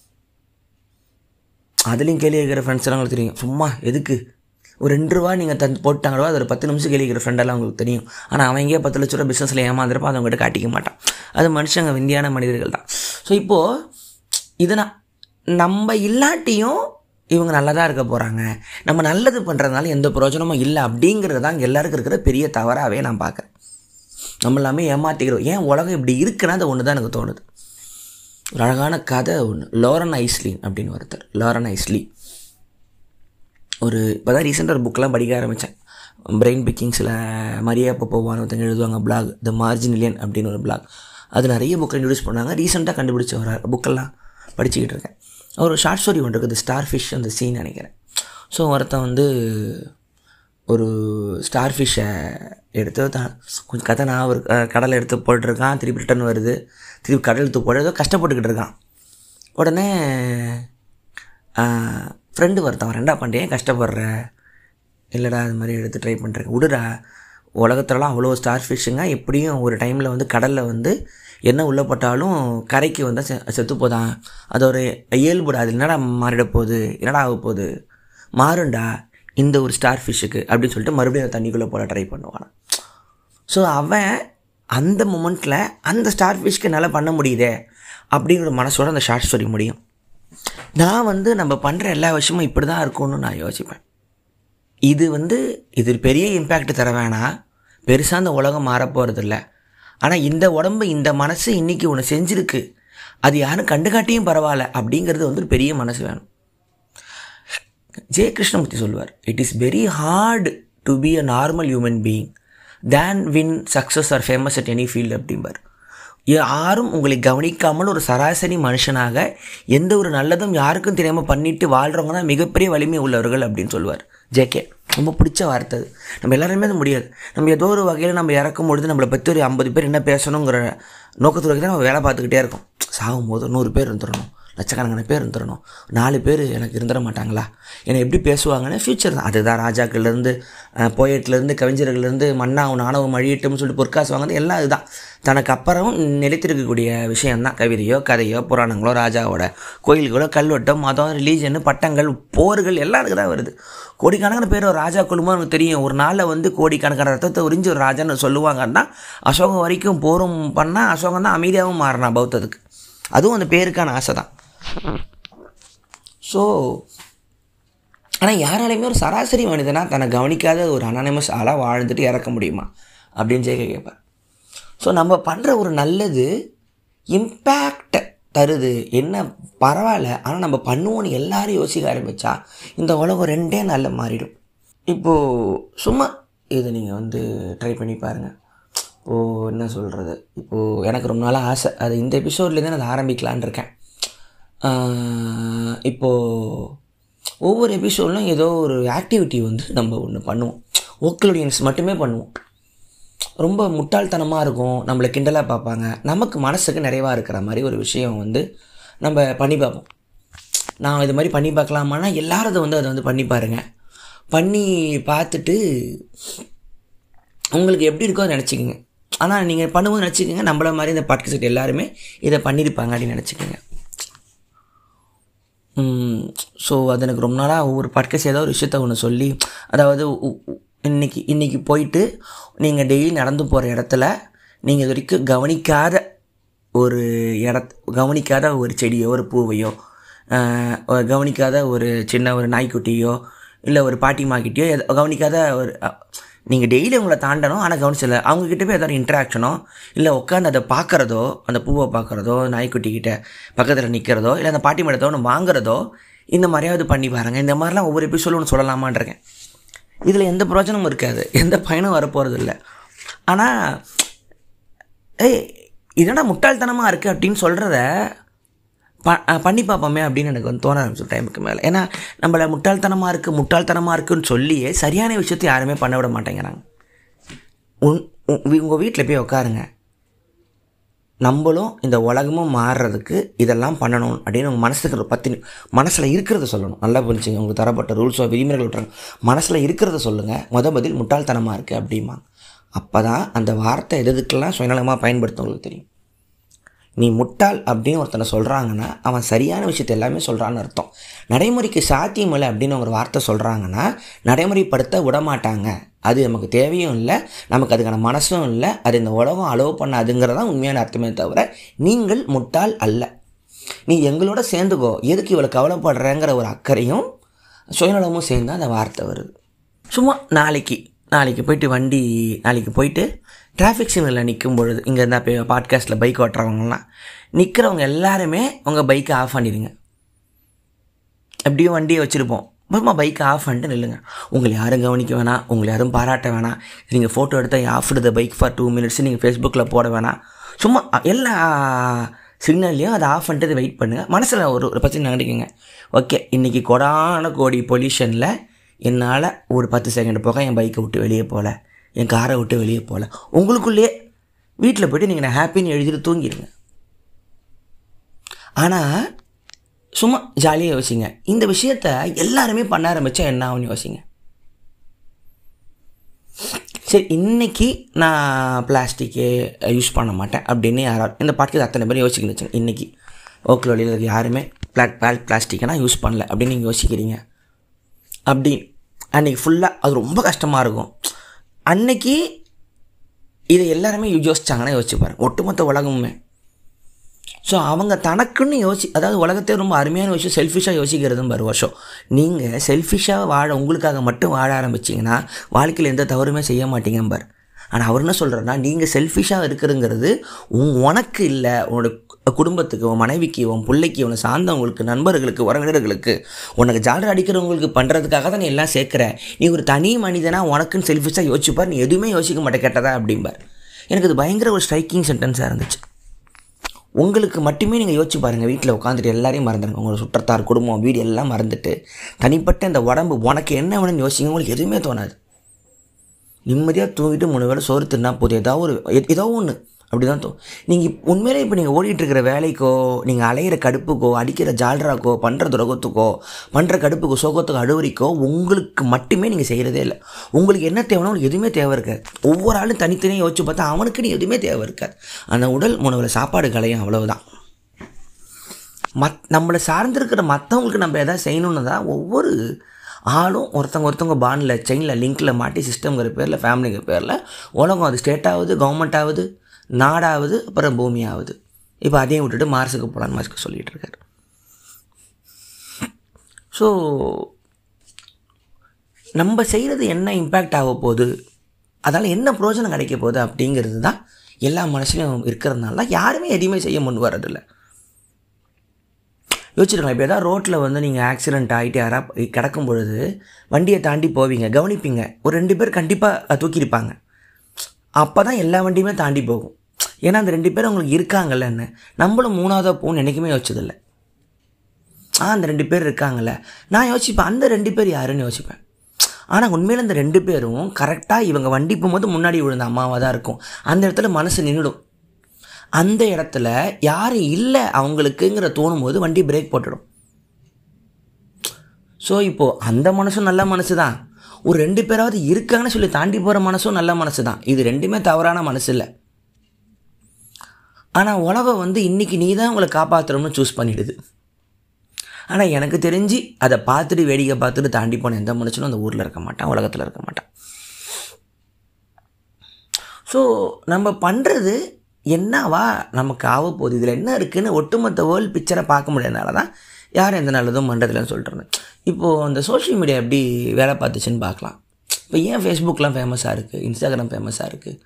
அதுலேயும் கேள்வி கேட்குற ஃப்ரெண்ட்ஸ் எல்லாம் உங்களுக்கு தெரியும் சும்மா எதுக்கு ஒரு ரெண்டு ரூபா நீங்கள் தந்து போட்டாங்க ரூபா அது ஒரு பத்து நிமிஷம் கேள்வி கேட்குற ஃப்ரெண்டெல்லாம் உங்களுக்கு தெரியும் ஆனால் அவன் எங்கேயோ பத்து லட்ச ரூபா பிஸ்னஸில் ஏமாந்துருப்பா அதை அவங்ககிட்ட காட்டிக்க மாட்டான் அது மனுஷங்க விந்தியான மனிதர்கள் தான் ஸோ இப்போது இதை நான் நம்ம இல்லாட்டியும் இவங்க நல்லா தான் இருக்க போகிறாங்க நம்ம நல்லது பண்ணுறதுனால எந்த பிரயோஜனமும் இல்லை அப்படிங்கிறது தான் எல்லாருக்கும் இருக்கிற பெரிய தவறாகவே நான் பார்க்குறேன் நம்ம எல்லாமே ஏமாற்றிக்கிறோம் ஏன் உலகம் இப்படி இருக்குன்னா அது ஒன்று தான் எனக்கு தோணுது ஒரு அழகான கதை ஒன்று லாரன் ஐஸ்லின் அப்படின்னு ஒருத்தர் லாரன் ஐஸ்லி ஒரு இப்போ தான் ரீசெண்டாக ஒரு புக்கெலாம் படிக்க ஆரம்பித்தேன் பிரெயின் பிக்கிங்ஸில் மரியா பப்போவான்னு ஒருத்தங்க எழுதுவாங்க பிளாக் த மார்ஜினிலியன் அப்படின்னு ஒரு பிளாக் அது நிறைய புக்கை இன்ட்ரடியூஸ் பண்ணாங்க ரீசெண்டாக கண்டுபிடிச்ச ஒரு புக்கெல்லாம் படிச்சுக்கிட்டு இருக்கேன் ஒரு ஷார்ட் ஸ்டோரி ஒன்று இருக்குது ஸ்டார் ஃபிஷ் அந்த சீன் நினைக்கிறேன் ஸோ ஒருத்தன் வந்து ஒரு ஸ்டார் ஃபிஷ்ஷை எடுத்து தான் கொஞ்சம் கதை நான் ஒரு கடலை எடுத்து போட்டுருக்கான் திருப்பி ரிட்டன் வருது திருப்பி கடல் எடுத்து போட ஏதோ கஷ்டப்பட்டுக்கிட்டு இருக்கான் உடனே ஃப்ரெண்டு ஒருத்தன் ரெண்டா பண்ணுறேன் கஷ்டப்படுற இல்லைடா அது மாதிரி எடுத்து ட்ரை பண்ணுறேன் விடுடா உலகத்துலலாம் அவ்வளோ ஸ்டார் ஃபிஷ்ஷுங்க எப்படியும் ஒரு டைமில் வந்து கடலில் வந்து என்ன உள்ளே போட்டாலும் கரைக்கு வந்தால் செ செத்து போதான் அது ஒரு இயல்புடா அது என்னடா மாறிட போகுது என்னடா ஆக போகுது மாறுண்டா இந்த ஒரு ஸ்டார் ஃபிஷ்ஷுக்கு அப்படின்னு சொல்லிட்டு மறுபடியும் அந்த தண்ணிக்குள்ளே போட ட்ரை பண்ணுவான் ஸோ அவன் அந்த மூமெண்ட்டில் அந்த ஸ்டார் ஃபிஷ்க்கு என்னால் பண்ண முடியுதே அப்படிங்கிற மனசோட அந்த ஷார்ட் ஸ்டோரி முடியும் நான் வந்து நம்ம பண்ணுற எல்லா விஷயமும் இப்படி தான் இருக்கும்னு நான் யோசிப்பேன் இது வந்து இது பெரிய இம்பேக்ட் தர வேணாம் பெருசாக அந்த உலகம் மாறப்போகிறதில்ல ஆனால் இந்த உடம்பு இந்த மனசு இன்றைக்கி ஒன்று செஞ்சுருக்கு அது யாரும் கண்டுகாட்டியும் பரவாயில்ல அப்படிங்கிறது வந்து ஒரு பெரிய மனசு வேணும் ஜெய கிருஷ்ணமூர்த்தி சொல்லுவார் it is very hard to be a normal human being then win success or famous at any field அப்படிம்பார் யாரும் உங்களை கவனிக்காமல் ஒரு சராசரி மனுஷனாக எந்த ஒரு நல்லதும் யாருக்கும் தெரியாமல் பண்ணிட்டு வாழ்கிறவங்க தான் மிகப்பெரிய வலிமை உள்ளவர்கள் அப்படின்னு சொல்லுவார் ஜேகே ரொம்ப பிடிச்ச வார்த்தை அது நம்ம எல்லாருமே அது முடியாது நம்ம ஏதோ ஒரு வகையில் நம்ம இறக்கும் பொழுது நம்மளை பற்றி ஒரு ஐம்பது பேர் என்ன பேசணுங்கிற நோக்கத்தில் தான் நம்ம வேலை பார்த்துக்கிட்டே இருக்கோம் சாகும் போது நூறு பேர் இருந்துடணும் லட்சக்கணக்கான பேர் இருந்துடணும் நாலு பேர் எனக்கு இருந்துட மாட்டாங்களா என்னை எப்படி பேசுவாங்கன்னு ஃப்யூச்சர் தான் அதுதான் ராஜாக்கள்லேருந்து போயட்லேருந்து கவிஞர்கள்லேருந்து மண்ணாவும் நாணவும் அழியட்டும்னு சொல்லிட்டு பொற்காசு வாங்குறது எல்லாம் இதுதான் தனக்கு அப்புறம் நிலைத்திருக்கக்கூடிய விஷயம்தான் கவிதையோ கதையோ புராணங்களோ ராஜாவோட கோயில்களோ கல்வெட்டம் மதம் ரிலீஜன் பட்டங்கள் போர்கள் எல்லாம் அதுக்கு தான் வருது கோடிக்கணக்கான பேர் ஒரு ராஜா குழுமம் எனக்கு தெரியும் ஒரு நாளில் வந்து கோடிக்கணக்கான ரத்தத்தை உறிஞ்சி ஒரு ராஜான்னு சொல்லுவாங்கன்னா அசோகம் வரைக்கும் போரும் பண்ணால் அசோகம் தான் அமைதியாகவும் மாறினா பௌத்தத்துக்கு அதுவும் அந்த பேருக்கான ஆசை தான் ஸோ ஆனால் யாராலையுமே ஒரு சராசரி மனிதனாக தன்னை கவனிக்காத ஒரு அனானிமஸ் ஆளாக வாழ்ந்துட்டு இறக்க முடியுமா அப்படின்னு ஜெயிக்க கேட்பேன் ஸோ நம்ம பண்ணுற ஒரு நல்லது இம்பேக்டை தருது என்ன பரவாயில்ல ஆனால் நம்ம பண்ணுவோன்னு எல்லாரும் யோசிக்க ஆரம்பித்தா இந்த உலகம் ரெண்டே நாளில் மாறிடும் இப்போது சும்மா இதை நீங்கள் வந்து ட்ரை பண்ணி பாருங்கள் இப்போது என்ன சொல்கிறது இப்போது எனக்கு ரொம்ப நாளாக ஆசை அது இந்த எபிசோட்லேருந்து நான் அதை ஆரம்பிக்கலான் இருக்கேன் இப்போது ஒவ்வொரு எபிசோட்லையும் ஏதோ ஒரு ஆக்டிவிட்டி வந்து நம்ம ஒன்று பண்ணுவோம் ஓக்கல் ஆடியன்ஸ் மட்டுமே பண்ணுவோம் ரொம்ப முட்டாள்தனமாக இருக்கும் நம்மளை கிண்டலாக பார்ப்பாங்க நமக்கு மனசுக்கு நிறைவாக இருக்கிற மாதிரி ஒரு விஷயம் வந்து நம்ம பண்ணி பார்ப்போம் நான் இது மாதிரி பண்ணி பார்க்கலாமான்னா எல்லாரும் அதை வந்து அதை வந்து பண்ணி பாருங்கள் பண்ணி பார்த்துட்டு உங்களுக்கு எப்படி இருக்கோ அதை நினச்சிக்கோங்க ஆனால் நீங்கள் பண்ணும்போது நினச்சிக்கோங்க நம்மள மாதிரி இந்த பாட்காஸ்ட் எல்லாருமே இதை பண்ணியிருப்பாங்க அப்படின்னு நினச்சிக்கோங்க ஸோ அது எனக்கு ரொம்ப நாளாக ஒவ்வொரு பாட்காஸ்ட் ஏதோ ஒரு விஷயத்த ஒன்று சொல்லி அதாவது இன்றைக்கி இன்றைக்கி போயிட்டு நீங்கள் டெய்லி நடந்து போகிற இடத்துல நீங்கள் இது வரைக்கும் கவனிக்காத ஒரு இடத் கவனிக்காத ஒரு செடியோ ஒரு பூவையோ கவனிக்காத ஒரு சின்ன ஒரு நாய்க்குட்டியோ இல்லை ஒரு பாட்டிமாக்கிட்டேயோ கவனிக்காத ஒரு நீங்கள் டெய்லி உங்களை தாண்டணும் ஆனால் கவனிச்சல அவங்கக்கிட்ட போய் ஏதாவது இன்ட்ராக்ஷனோ இல்லை உட்காந்து அதை பார்க்குறதோ அந்த பூவை பார்க்குறதோ நாய்க்குட்டிக்கிட்ட பக்கத்தில் நிற்கிறதோ இல்லை அந்த பாட்டி மடத்தோ ஒன்று வாங்குறதோ இந்த மாதிரியாவது பண்ணி பாருங்கள் இந்த மாதிரிலாம் ஒவ்வொரு எபிசோடு ஒன்று சொல்லலாமான்றேன் இதில் எந்த பிரயோஜனமும் இருக்காது எந்த பயனும் வரப்போகிறது இல்லை ஆனால் ஏய் இதனா முட்டாள்தனமாக இருக்குது அப்படின்னு சொல்கிறத ப பண்ணி பார்ப்போமே அப்படின்னு எனக்கு வந்து தோண ஆரம்பிச்சு டைமுக்கு மேலே ஏன்னா நம்மளை முட்டாள்தனமாக இருக்குது முட்டாள்தனமாக இருக்குன்னு சொல்லியே சரியான விஷயத்தை யாருமே பண்ண விட மாட்டேங்கிறாங்க உன் உங்கள் வீட்டில் போய் உட்காருங்க நம்மளும் இந்த உலகமும் மாறுறதுக்கு இதெல்லாம் பண்ணணும் அப்படின்னு உங்கள் மனசுக்கு ஒரு பத்து மனசில் இருக்கிறத சொல்லணும் நல்லா புரிஞ்சுங்க உங்களுக்கு தரப்பட்ட ரூல்ஸோ விதிமுறைகள் விட்டுறாங்க மனசில் இருக்கிறத சொல்லுங்கள் முத பதில் முட்டாள்தனமாக இருக்குது அப்படிம்பாங்க அப்போ தான் அந்த வார்த்தை எதுக்கெல்லாம் சுயநலமாக பயன்படுத்த உங்களுக்கு தெரியும் நீ முட்டாள் அப்படின்னு ஒருத்தனை சொல்கிறாங்கன்னா அவன் சரியான விஷயத்தை எல்லாமே சொல்கிறான்னு அர்த்தம் நடைமுறைக்கு சாத்தியம் இல்லை அப்படின்னு ஒரு வார்த்தை சொல்கிறாங்கன்னா நடைமுறைப்படுத்த விடமாட்டாங்க அது நமக்கு தேவையும் இல்லை நமக்கு அதுக்கான மனசும் இல்லை அது இந்த உலகம் அலோவ் பண்ணாதுங்கிறதான் உண்மையான அர்த்தமே தவிர நீங்கள் முட்டாள் அல்ல நீ எங்களோட சேர்ந்துக்கோ எதுக்கு இவ்வளோ கவலைப்படுறேங்கிற ஒரு அக்கறையும் சுயநலமும் சேர்ந்து அந்த வார்த்தை வருது சும்மா நாளைக்கு நாளைக்கு போயிட்டு வண்டி நாளைக்கு போயிட்டு டிராஃபிக் சிக்னலில் நிற்கும் பொழுது இங்கே இருந்தால் இப்போ பாட்காஸ்ட்டில் பைக் ஓட்டுறவங்கலாம் நிற்கிறவங்க எல்லாருமே உங்கள் பைக்கை ஆஃப் பண்ணிடுங்க எப்படியும் வண்டியை வச்சுருப்போம் அப்புறமா பைக்கை ஆஃப் பண்ணிட்டு நில்லுங்க உங்களை யாரும் கவனிக்க வேணாம் உங்களை யாரும் பாராட்ட வேணாம் நீங்கள் ஃபோட்டோ எடுத்தால் off the bike for two minutes நீங்கள் ஃபேஸ்புக்கில் போட வேணாம் சும்மா எல்லா சிக்னல்லையும் அதை ஆஃப் பண்ணிட்டு வெயிட் பண்ணுங்கள் மனசில் ஒரு ஒரு பிரச்சனை நினைக்கிங்க ஓகே இன்றைக்கி கொடான கோடி பொல்யூஷனில் என்னால் ஒரு பத்து செகண்ட் போக என் பைக்கை விட்டு வெளியே போகல என் காரை விட்டு வெளியே போகல உங்களுக்குள்ளேயே வீட்டில் போய்ட்டு நீங்கள் நான் ஹாப்பின்னு எழுதிட்டு தூங்கிடுங்க ஆனால் சும்மா ஜாலியாக யோசிங்க இந்த விஷயத்த எல்லாருமே பண்ண ஆரம்பித்தா என்ன ஆகும்னு யோசிங்க சரி இன்றைக்கி நான் பிளாஸ்டிக்கு யூஸ் பண்ண மாட்டேன் அப்படின்னு யாராவது இந்த பாட்டுக்கு அத்தனை பேர் யோசிக்கணும் வச்சுங்க இன்றைக்கி ஓக்கல் வழியில் யாருமே பிளாக் பிளாஸ்டிக்கை நான் யூஸ் பண்ணல அப்படின்னு நீங்கள் யோசிக்கிறீங்க அப்படி அன்றைக்கி ஃபுல்லாக அது ரொம்ப கஷ்டமாக இருக்கும் அன்னைக்கு இதை எல்லாருமே யோசிச்சாங்கன்னா யோசிச்சு பாருங்க ஒட்டுமொத்த உலகமுமே ஸோ அவங்க தனக்குன்னு யோசி அதாவது உலகத்தை ரொம்ப அருமையான விஷயம் செல்ஃபிஷாக யோசிக்கிறதும் பாரு வருஷம் நீங்கள் செல்ஃபிஷாக வாழ உங்களுக்காக மட்டும் வாழ ஆரம்பிச்சிங்கன்னா வாழ்க்கையில் எந்த தவறுமே செய்ய மாட்டீங்க பார் ஆனால் அவர் என்ன சொல்கிறேன்னா நீங்கள் செல்ஃபிஷாக இருக்கிறதுங்கிறது உன் உனக்கு இல்லை உன்னோட குடும்பத்துக்கு உன் மனைவிக்கு உன் பிள்ளைக்கு உன்னை சார்ந்தவங்களுக்கு நண்பர்களுக்கு உறவினர்களுக்கு உனக்கு ஜாலர் அடிக்கிறவங்களுக்கு பண்ணுறதுக்காக தான் நீ எல்லாம் சேர்க்குற நீ ஒரு தனி மனிதனாக உனக்குன்னு செல்ஃபிஷாக யோசிச்சுப்பார் நீ எதுவுமே யோசிக்க மாட்டே கேட்டதா அப்படிம்பார் எனக்கு அது பயங்கர ஒரு ஸ்ட்ரைக்கிங் சென்டென்ஸாக இருந்துச்சு உங்களுக்கு மட்டுமே நீங்கள் யோசிச்சு பாருங்கள் வீட்டில் உட்காந்துட்டு எல்லாரையும் மறந்துடுங்க உங்களோட சுற்றத்தார் குடும்பம் வீடு எல்லாம் மறந்துட்டு தனிப்பட்ட இந்த உடம்பு உனக்கு என்ன வேணும்னு யோசிங்க உங்களுக்கு எதுவுமே தோணாது நிம்மதியாக தூங்கிட்டு மூணு வேளை சோறு தின்னா போதும் ஏதாவது ஒரு எ- ஏதோ ஒன்று அப்படி தான் தோணும் நீங்கள் உண்மையிலே இப்போ நீங்கள் ஓடிட்டு இருக்கிற வேலைக்கோ நீங்கள் அலையிற கடுப்புக்கோ அடிக்கிற ஜால்ராக்கோ பண்ணுற துரகத்துக்கோ பண்ணுற கடுப்புக்கோ சோகத்துக்கோ அழுவறிக்கோ உங்களுக்கு மட்டுமே நீங்கள் செய்கிறதே இல்லை உங்களுக்கு என்ன தேவைன்னா உங்களுக்கு எதுவுமே தேவை இருக்காது ஒவ்வொரு ஆளும் தனித்தனியாக யோசிச்சு பார்த்தா அவனுக்குன்னு எதுவுமே தேவை இருக்காது அந்த உடல் உணவில் சாப்பாடு கலையும் அவ்வளவுதான் மத் நம்மளை சார்ந்திருக்கிற மற்றவங்களுக்கு நம்ம எதாவது செய்யணும்னு தான் ஒவ்வொரு ஆளும் ஒருத்தவங்க ஒருத்தவங்க பாண்டில் செயினில் லிங்க்கில் மாட்டி சிஸ்டம்ங்கிற பேரில் ஃபேமிலிங்கிற பேரில் உலகம் அது ஸ்டேட் ஆகுது கவர்மெண்ட் ஆகுது நாடாகுது அப்புறம் பூமி ஆகுது இப்போ அதையும் விட்டுட்டு மார்ஸுக்கு போகலான்னு மாஸ்க்கு சொல்லிகிட்டு இருக்காரு ஸோ நம்ம செய்கிறது என்ன இம்பேக்ட் ஆக போகுது அதால் என்ன பிரயோஜனம் கிடைக்க போகுது அப்படிங்கிறது தான் எல்லா மனசுலையும் இருக்கிறதுனால தான் யாருமே எதையுமே செய்ய முன் வர்றதில்லை யோசிச்சிருக்கலாம் இப்போ ஏதாவது ரோட்டில் வந்து நீங்கள் ஆக்சிடென்ட் ஆகிட்டு யாரா கிடக்கும் பொழுது வண்டியை தாண்டி போவீங்க கவனிப்பீங்க ஒரு ரெண்டு பேர் கண்டிப்பாக தூக்கியிருப்பாங்க அப்போ தான் எல்லா வண்டியுமே தாண்டி போகும் ஏன்னா அந்த ரெண்டு பேர் அவங்களுக்கு இருக்காங்கல்லன்னு நம்மளும் மூணாவதாக போகணும்னு என்றைக்குமே யோசிச்சதில்லை ஆ அந்த ரெண்டு பேர் இருக்காங்கல்ல நான் யோசிப்பேன் அந்த ரெண்டு பேர் யாருன்னு யோசிப்பேன் ஆனால் உண்மையில் அந்த ரெண்டு பேரும் கரெக்டாக இவங்க வண்டி போகும்போது முன்னாடி விழுந்த அம்மாவாக தான் இருக்கும் அந்த இடத்துல மனசு நின்றுடும் அந்த இடத்துல யாரும் இல்லை அவங்களுக்குங்கிற தோணும் போது வண்டி பிரேக் போட்டுடும் ஸோ இப்போது அந்த மனசும் நல்ல மனசு தான் ஒரு ரெண்டு பேராவது இருக்காங்கன்னு சொல்லி தாண்டி போகிற மனசும் நல்ல மனசு தான் இது ரெண்டுமே தவறான மனசு இல்லை ஆனால் உலகம் வந்து இன்றைக்கி நீ தான் உங்களை காப்பாற்றணும்னு சூஸ் பண்ணிடுது ஆனால் எனக்கு தெரிஞ்சு அதை பார்த்துட்டு வேடிக்கை பார்த்துட்டு தாண்டி போன எந்த மனுஷனும் அந்த ஊரில் இருக்க மாட்டான் உலகத்தில் இருக்க மாட்டான் ஸோ நம்ம பண்ணுறது என்னவா நமக்கு ஆக போகுது இதில் என்ன இருக்குன்னு ஒட்டுமொத்த வேர்ல்டு பிக்சரை பார்க்க முடியாதனால தான் யாரும் எந்த நல்லதும் பண்ணுறதில்லன்னு சொல்லிட்டு இருந்தேன் இப்போது அந்த சோஷியல் மீடியா எப்படி வேலை பார்த்துச்சுன்னு பார்க்கலாம் இப்போ ஏன் ஃபேஸ்புக்லாம் ஃபேமஸாக இருக்குது இன்ஸ்டாகிராம் ஃபேமஸாக இருக்குது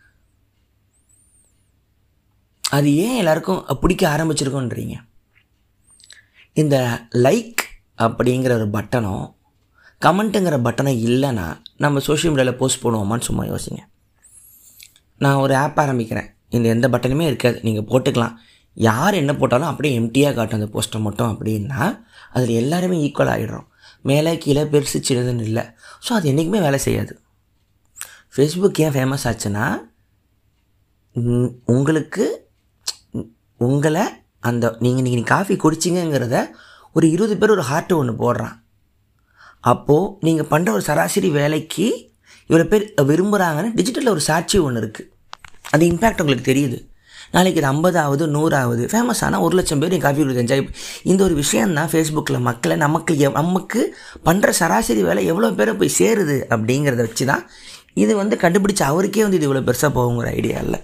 அது ஏன் எல்லாருக்கும் பிடிக்க ஆரம்பிச்சிருக்கோன்றீங்க இந்த லைக் அப்படிங்கிற ஒரு பட்டனோ கமெண்ட்டுங்கிற பட்டனோ இல்லைன்னா நம்ம சோஷியல் மீடியாவில் போஸ்ட் பண்ணுவோமான்னு சும்மா யோசிங்க நான் ஒரு ஆப் ஆரம்பிக்கிறேன் இந்த எந்த பட்டனுமே இருக்காது நீங்கள் போட்டுக்கலாம் யார் என்ன போட்டாலும் அப்படியே எம்டியாக காட்டும் அந்த போஸ்ட்டை மட்டும் அப்படின்னா அதில் எல்லாருமே ஈக்குவல் ஆகிடுறோம் மேலே கீழே பெருசு சின்னதுன்னு இல்லை ஸோ அது என்றைக்குமே வேலை செய்யாது ஃபேஸ்புக் ஏன் ஃபேமஸ் ஆச்சுன்னா உம், உங்களுக்கு உம், உங்களை அந்த நீங்கள் நீங்கள் காஃபி குடிச்சிங்கங்கிறத ஒரு இருபது பேர் ஒரு ஹார்ட்டு ஒன்று போடுறான் அப்போது நீங்கள் பண்ணுற ஒரு சராசரி வேலைக்கு இவ்வளோ பேர் விரும்புகிறாங்கன்னு டிஜிட்டலில் ஒரு சாட்சி ஒன்று இருக்குது அந்த இம்பேக்ட் உங்களுக்கு தெரியுது நாளைக்கு இது ஐம்பதாவது நூறாவது ஃபேமஸ் ஆனால் ஒரு லட்சம் பேர் என் காஃபி குடிக்க என்ஜாய் இந்த ஒரு விஷயந்தான் ஃபேஸ்புக்கில் மக்களை நமக்கு எவ் நமக்கு பண்ணுற சராசரி வேலை எவ்வளோ பேரை போய் சேருது அப்படிங்கிறத வச்சு தான் இது வந்து கண்டுபிடிச்ச அவருக்கே வந்து இது இவ்வளோ பெருசாக போகுங்கிற ஐடியா இல்லை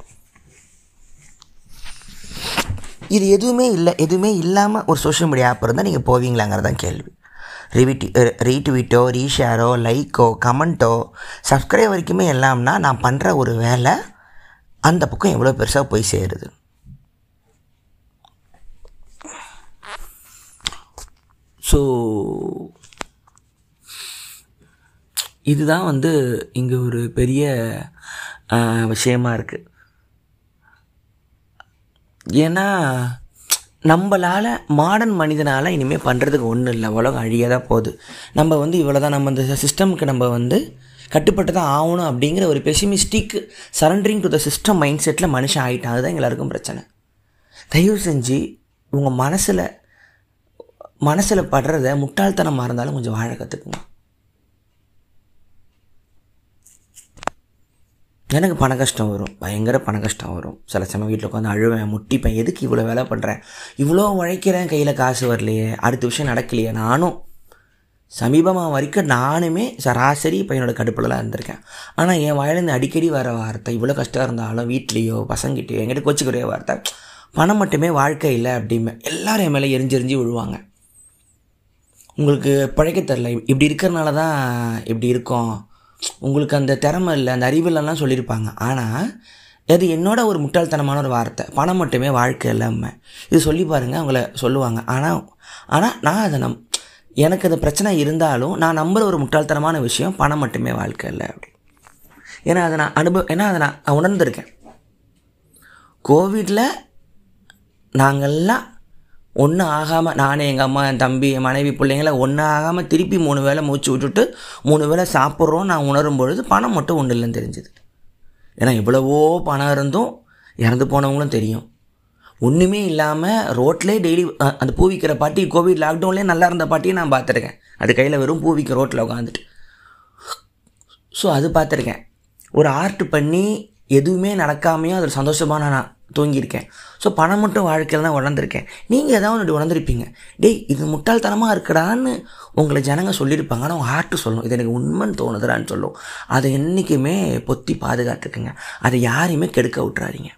இது எதுவுமே இல்லை எதுவுமே இல்லாமல் ஒரு சோஷியல் மீடியா ஆப் இருந்தால் நீங்கள் போவீங்களாங்கிறதான் கேள்வி ரிவிட்டி ரீட்வீட்டோ ரீஷேரோ லைக்கோ கமெண்ட்டோ சப்ஸ்கிரைப் வரைக்குமே எல்லாம்னா நான் பண்ணுற ஒரு வேலை அந்த பக்கம் எவ்வளோ பெருசாக போய் சேருது ஸோ இதுதான் வந்து இங்கே ஒரு பெரிய ஆஹ், விஷயமா இருக்குது ஏன்னா நம்மளால் மாடர்ன் மனிதனால் இனிமேல் பண்ணுறதுக்கு ஒன்றும் இல்லை உலகம் அழிய தான் போகுது நம்ம வந்து இவ்வளோ தான் நம்ம இந்த சிஸ்டமுக்கு நம்ம வந்து கட்டுப்பட்டு தான் ஆகணும் அப்படிங்கிற ஒரு pessimistic surrendering to the system mind செட்டில் மனுஷன் ஆகிட்டான் அதுதான் எல்லாருக்கும் பிரச்சனை தயவு செஞ்சு உங்கள் மனசில் மனசில் படுறத முட்டாள்தனமாக இருந்தாலும் கொஞ்சம் வாழ கற்றுக்குங்க எனக்கு பண கஷ்டம் வரும் பயங்கர பண கஷ்டம் வரும் சில சமயம் வீட்டில் உட்காந்து அழுவேன் முட்டிப்பேன் எதுக்கு இவ்வளோ வேலை பண்ணுறேன் இவ்வளோ உழைக்கிறேன் கையில் காசு வரலையே அடுத்த விஷயம் நடக்கலையே நானும் சமீபமாக வரைக்கும் நானுமே சராசரி பையனோட கடுப்பில் தான் இருந்திருக்கேன் ஆனால் என் வாயிலேருந்து அடிக்கடி வர வார்த்தை இவ்வளோ கஷ்டம் இருந்தாலும் வீட்லேயோ பசங்கிட்டேயோ எங்கிட்ட கோச்சிக்கிற வார்த்தை பணம் மட்டுமே வாழ்க்கை இல்லை அப்படிமே எல்லாரும் என் மேலே எரிஞ்செறிஞ்சு விழுவாங்க உங்களுக்கு பழைக்க தெரில இப்படி இருக்கிறனால தான் இப்படி இருக்கும் உங்களுக்கு அந்த திறமை இல்லை அந்த அறிவில்லாம் சொல்லியிருப்பாங்க ஆனால் அது என்னோட ஒரு முட்டாள்தனமான ஒரு வார்த்தை பணம் மட்டுமே வாழ்க்கை இல்லாமல் இது சொல்லி பாருங்கள் அவங்கள சொல்லுவாங்க ஆனால் ஆனால் நான் அதை நம் எனக்கு அது பிரச்சனை இருந்தாலும் நான் நம்புகிற ஒரு முட்டாள்தனமான விஷயம் பணம் மட்டுமே வாழ்க்கை இல்லை அப்படி ஏன்னா அதை நான் அனுபவ ஏன்னா அதை நான் உணர்ந்திருக்கேன் கோவிடில் நாங்கள்லாம் ஒன்றும் ஆகாமல் நானே எங்கள் அம்மா என் தம்பி என் மனைவி பிள்ளைங்கள ஒன்றும் ஆகாமல் திருப்பி மூணு வேளை மூச்சு விட்டுட்டு மூணு வேளை சாப்பிட்றோம் நான் உணரும் பொழுது பணம் மட்டும் ஒன்றும் இல்லைன்னு தெரிஞ்சுது ஏன்னா எவ்வளவோ பணம் இருந்தும் இறந்து போனவங்களும் தெரியும் ஒன்றுமே இல்லாமல் ரோட்லேயே டெய்லி அந்த பூ விற்கிற பாட்டி கோவிட் லாக்டவுன்லேயே நல்லா இருந்த பாட்டியை நான் பார்த்துருக்கேன் அது கையில் வெறும் பூ விற்க ரோட்டில் உட்காந்துட்டு ஸோ அது பார்த்துருக்கேன் ஒரு ஆர்ட் பண்ணி எதுவுமே நடக்காமையும் அதில் சந்தோஷமாக நான் தூங்கியிருக்கேன் ஸோ பணம் மட்டும் வாழ்க்கையில் தான் உணர்ந்திருக்கேன் நீங்கள் ஏதாவது ஒன்று உணர்ந்திருப்பீங்க டேய் இது முட்டாள்தனமாக இருக்கடான்னு உங்களை ஜனங்க சொல்லியிருப்பாங்க ஆனால் உங்கள் ஹார்ட்டு சொல்லணும் இது எனக்கு உண்மைன்னு தோணுதுடான்னு சொல்லும் அதை என்றைக்குமே பொத்தி பாதுகாத்துக்குங்க அதை யாரையுமே கெடுக்க விட்றாதீங்க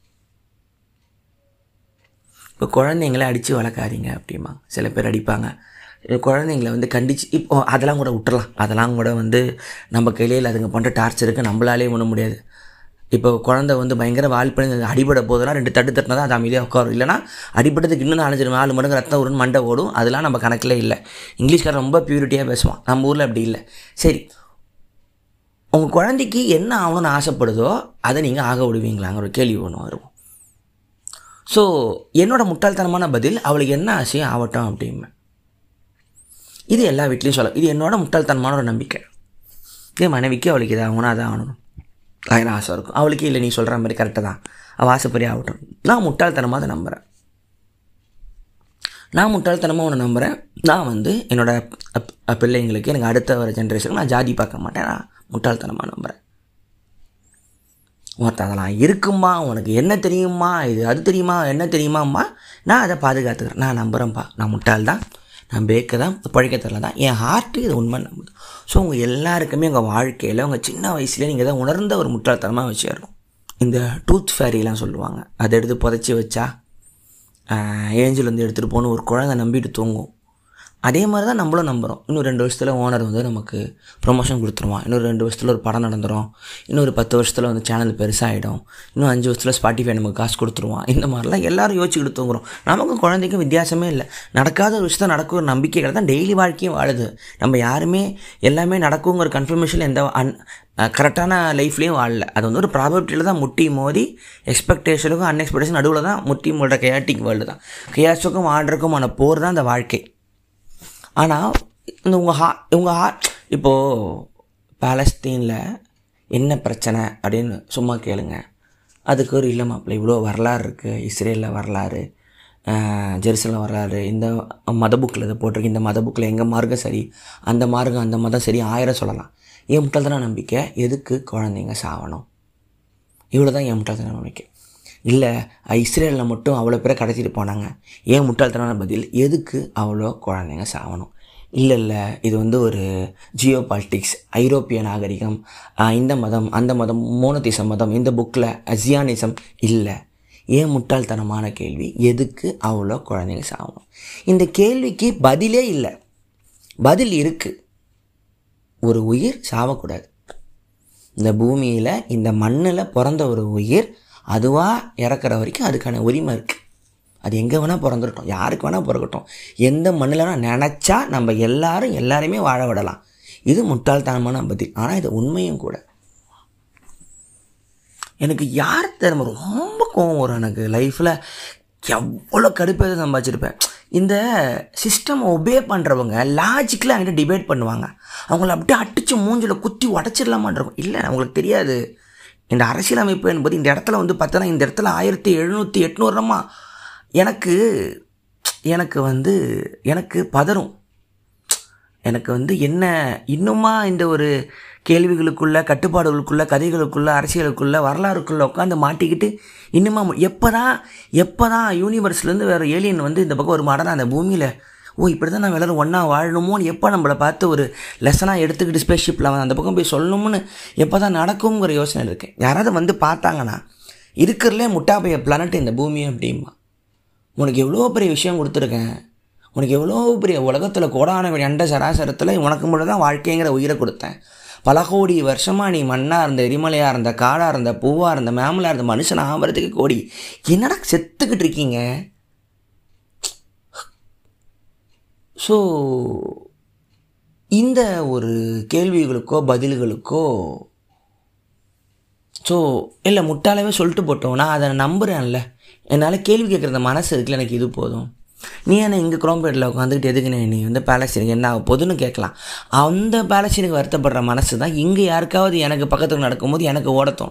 இப்போ குழந்தைங்கள அடித்து வளர்க்காதீங்க அப்படிமா சில பேர் அடிப்பாங்க குழந்தைங்கள வந்து கண்டிச்சு இப்போ அதெல்லாம் கூட விட்டுறலாம் அதெல்லாம் கூட வந்து நம்ம கையிலே அதுங்க பண்ணுற டார்ச்சருக்கு நம்மளாலே ஒன்றும் முடியாது இப்போ குழந்தை வந்து பயங்கர வால் பண்ணி அடிபட போதுனா ரெண்டு தட்டு தட்டினா தான் அது அமைதியாக உட்காரும் இல்லைனா அடிபட்டதுக்கு இன்னும் நாலஞ்சு நாலு மடங்கு ரத்தம் வரும்னு மண்டை ஓடும் அதெல்லாம் நம்ம கணக்கில் இல்லை இங்கிலீஷ்காரன் ரொம்ப பியூரிட்டியாக பேசுவான் நம்ம ஊரில் அப்படி இல்லை சரி உங்கள் குழந்தைக்கு என்ன ஆகணும்னு ஆசைப்படுதோ அதை நீங்கள் ஆக விடுவீங்களாங்கிற ஒரு கேள்வி ஒன்று வரும் ஸோ என்னோடய முட்டாள்தனமான பதில் அவளுக்கு என்ன ஆசையோ ஆகட்டும் அப்படிம்பேன் இது எல்லா வீட்லேயும் சொல்ல இது என்னோட முட்டாள்தனமான ஒரு நம்பிக்கை இதே மனைவிக்கு அவளுக்கு இதை ஆகணும் அதை ஆகணும் ஆயிரம் ஆசை இருக்கும் அவளுக்கு இல்லை நீ சொல்கிற மாதிரி கரெக்டாக தான் அவள் ஆசைப்படி ஆகட்டும் நான் முட்டாள்தனமாக அதை நம்புகிறேன் நான் முட்டாள்தனமாக ஒன்று நம்புகிறேன் நான் வந்து என்னோடய பிள்ளைங்களுக்கு எனக்கு அடுத்த வர ஜென்ரேஷனுக்கு நான் ஜாதி பார்க்க மாட்டேன் நான் முட்டாள்தனமாக நம்புகிறேன் ஒருத்தன் அதெல்லாம் இருக்குமா உனக்கு என்ன தெரியுமா இது அது தெரியுமா என்ன தெரியுமாம்மா நான் அதை பாதுகாத்துக்கிறேன் நான் நம்புகிறேன்ப்பா நான் முட்டாள் தான் நான் பேக்க தான் பழைக்க தரல தான் என் ஹார்ட்டு இது உண்மை நம்புது ஸோ உங்கள் எல்லாருக்குமே உங்கள் வாழ்க்கையில் உங்கள் சின்ன வயசுலேயே நீங்கள் தான் உணர்ந்த ஒரு முட்டாள்தனமாக வச்சிடணும் இந்த டூத் ஃபேரிலாம் சொல்லுவாங்க அதை எடுத்து புதைச்சி வச்சா ஏஞ்சல் வந்து எடுத்துகிட்டு போகணும் ஒரு குழந்தை நம்பிட்டு தூங்கும் அதே மாதிரி தான் நம்மளும் நம்புகிறோம் இன்னும் ரெண்டு வருஷத்தில் ஓனர் வந்து நமக்கு ப்ரொமோஷன் கொடுத்துருவான் இன்னொரு ரெண்டு வருஷத்தில் ஒரு படம் நடந்துடும் இன்னொரு பத்து வருஷத்தில் வந்து சேனல் பெருசாகிடும் இன்னும் அஞ்சு வருஷத்தில் ஸ்பாட்டிஃபை நமக்கு காசு கொடுத்துருவான் இந்த மாதிரிலாம் எல்லோரும் யோசிச்சுக்கிட்டு தூங்குறோம் நமக்கும் குழந்தைக்கும் வித்தியாசமே இல்லை நடக்காத ஒரு விஷயத்தை நடக்கும் ஒரு நம்பிக்கைகள் தான் டெய்லி வாழ்க்கையும் வாழுது நம்ம யாருமே எல்லாமே நடக்குங்கிற கன்ஃபர்மேஷன் எந்த அன் கரெக்டான லைஃப்லேயும் வாழல அது வந்து ஒரு ப்ராபபிலிட்டியில் தான் முட்டி மோதி எக்ஸ்பெக்டேஷனுக்கும் அன்எக்ஸ்பெக்டேஷன் நடுவில் தான் முட்டி மோடுற கயாட்டிக் வேர்ல்டு தான் கயாஸுக்கும் ஆர்டருக்குமான போர் தான் அந்த வாழ்க்கை ஆனால் இந்த உங்கள் ஹா உங்கள் ஹா இப்போது பாலஸ்தீனில் என்ன பிரச்சனை அப்படின்னு சும்மா கேளுங்க அதுக்கு ஒரு இல்லை மாப்பிள்ள இவ்வளோ வரலாறு இருக்குது இஸ்ரேலில் வரலாறு ஜெருசலம் வரலாறு இந்த மத புக்கில் இதை போட்டிருக்கு இந்த மத புக்கில் எங்கள் மார்க்கம் சரி அந்த மார்க்கம் அந்த மதம் சரி ஆயிரம் சொல்லலாம் என் முட்டாள்தன நம்பிக்கை எதுக்கு குழந்தைங்க சாவணும் இவ்வளோ தான் என் முட்டாள்தன நம்பிக்கை இல்லை இஸ்ரேலில் மட்டும் அவ்வளோ பேரை கடத்திட்டு போனாங்க ஏன் முட்டாள்தனமான பதில் எதுக்கு அவ்வளோ குழந்தைங்க சாகணும் இல்லை இல்லை இது வந்து ஒரு ஜியோ பாலிட்டிக்ஸ் ஐரோப்பிய நாகரிகம் இந்த மதம் அந்த மதம் மோனோதிச மதம் இந்த புக்கில் அசியானிசம் இல்லை ஏன் முட்டாள்தனமான கேள்வி எதுக்கு அவ்வளோ குழந்தைங்க சாகணும் இந்த கேள்விக்கு பதிலே இல்லை பதில் இருக்குது ஒரு உயிர் சாவக்கூடாது இந்த பூமியில் இந்த மண்ணில் பிறந்த ஒரு உயிர் அதுவாக இறக்குற வரைக்கும் அதுக்கான உரிமை இருக்குது அது எங்கே வேணால் பிறந்துருட்டோம் யாருக்கு வேணால் பிறக்கட்டும் எந்த மண்ணில் வேணால் நினச்சா நம்ம எல்லாரும் எல்லாருமே வாழ விடலாம் இது முட்டாள்தனமான பதில் ஆனால் இது உண்மையும் கூட எனக்கு யார் தெரியுமா ரொம்ப கோவம் வரும் எனக்கு லைஃப்பில் எவ்வளோ கடுப்பேதை சம்பாதிச்சிருப்பேன் இந்த சிஸ்டம் ஒபே பண்ணுறவங்க லாஜிக்கில் என்கிட்ட டிபேட் பண்ணுவாங்க அவங்கள அப்படியே அடித்து மூஞ்சில் குத்தி உடச்சிடலாமான்றவங்க இல்லை அவங்களுக்கு தெரியாது இந்த அரசியலமைப்பு என்பது இந்த இடத்துல வந்து பார்த்தோன்னா இந்த இடத்துல ஆயிரத்தி எழுநூற்றி எட்நூறுமா எனக்கு எனக்கு வந்து எனக்கு பதறும் எனக்கு வந்து என்ன இன்னுமா இந்த ஒரு கேள்விகளுக்குள்ள கட்டுப்பாடுகளுக்குள்ள கதைகளுக்குள்ள அரசியலுக்குள்ள வரலாறுக்குள்ள உட்காந்து மாட்டிக்கிட்டு இன்னுமா எப்போ தான் எப்போ தான் யூனிவர்ஸ்லேருந்து வேறு ஏலியன் வந்து இந்த பக்கம் ஒரு மாடனா அந்த பூமியில் ஓ இப்படி தான் நம்ம எல்லோரும் ஒன்றா வாழணுமோன்னு எப்போ நம்மளை பார்த்து ஒரு லெசனாக எடுத்துக்கிட்டு ஸ்பேஸ்ஷிப்பில் அவன் அந்த பக்கம் போய் சொல்லணும்னு எப்போ தான் நடக்குங்கிற யோசனை இருக்கேன் யாராவது வந்து பார்த்தாங்கன்னா இருக்கிறதுலே முட்டாப்பைய பிளானட் இந்த பூமி அப்படிமா உனக்கு எவ்வளோ பெரிய விஷயம் கொடுத்துருக்கேன் உனக்கு எவ்வளோ பெரிய உலகத்தில் கோடான கோடி அண்ட சராசரத்தில் உனக்கு மட்டும் தான் வாழ்க்கைங்கிற உயிரை கொடுத்தேன் பல கோடி வருஷமாக நீ மண்ணாக இருந்த எரிமலையாக இருந்த காடாக இருந்த பூவாக இருந்த மேமலாக இருந்த மனுஷன் ஆகிறதுக்கு கோடி என்னடா செத்துக்கிட்டு இருக்கீங்க ஸோ இந்த ஒரு கேள்விகளுக்கோ பதில்களுக்கோ ஸோ இல்லை முட்டாளவே சொல்லிட்டு போட்டோம் நான் அதை நம்புகிறேன்ல என்னால் கேள்வி கேட்குற மனசு இருக்குல்ல எனக்கு இது போதும் நீ என்ன இங்கே குரோம்பேட்டில் உட்காந்துக்கிட்டு எதுக்குன்னு நீ வந்து பேலஸ்தீனுக்கு என்ன ஆக போகுதுன்னு கேட்கலாம் அந்த பேலஸ்தீனுக்கு வருத்தப்படுற மனசு தான் இங்கே யாருக்காவது எனக்கு பக்கத்துக்கு நடக்கும்போது எனக்கு ஓடத்தோம்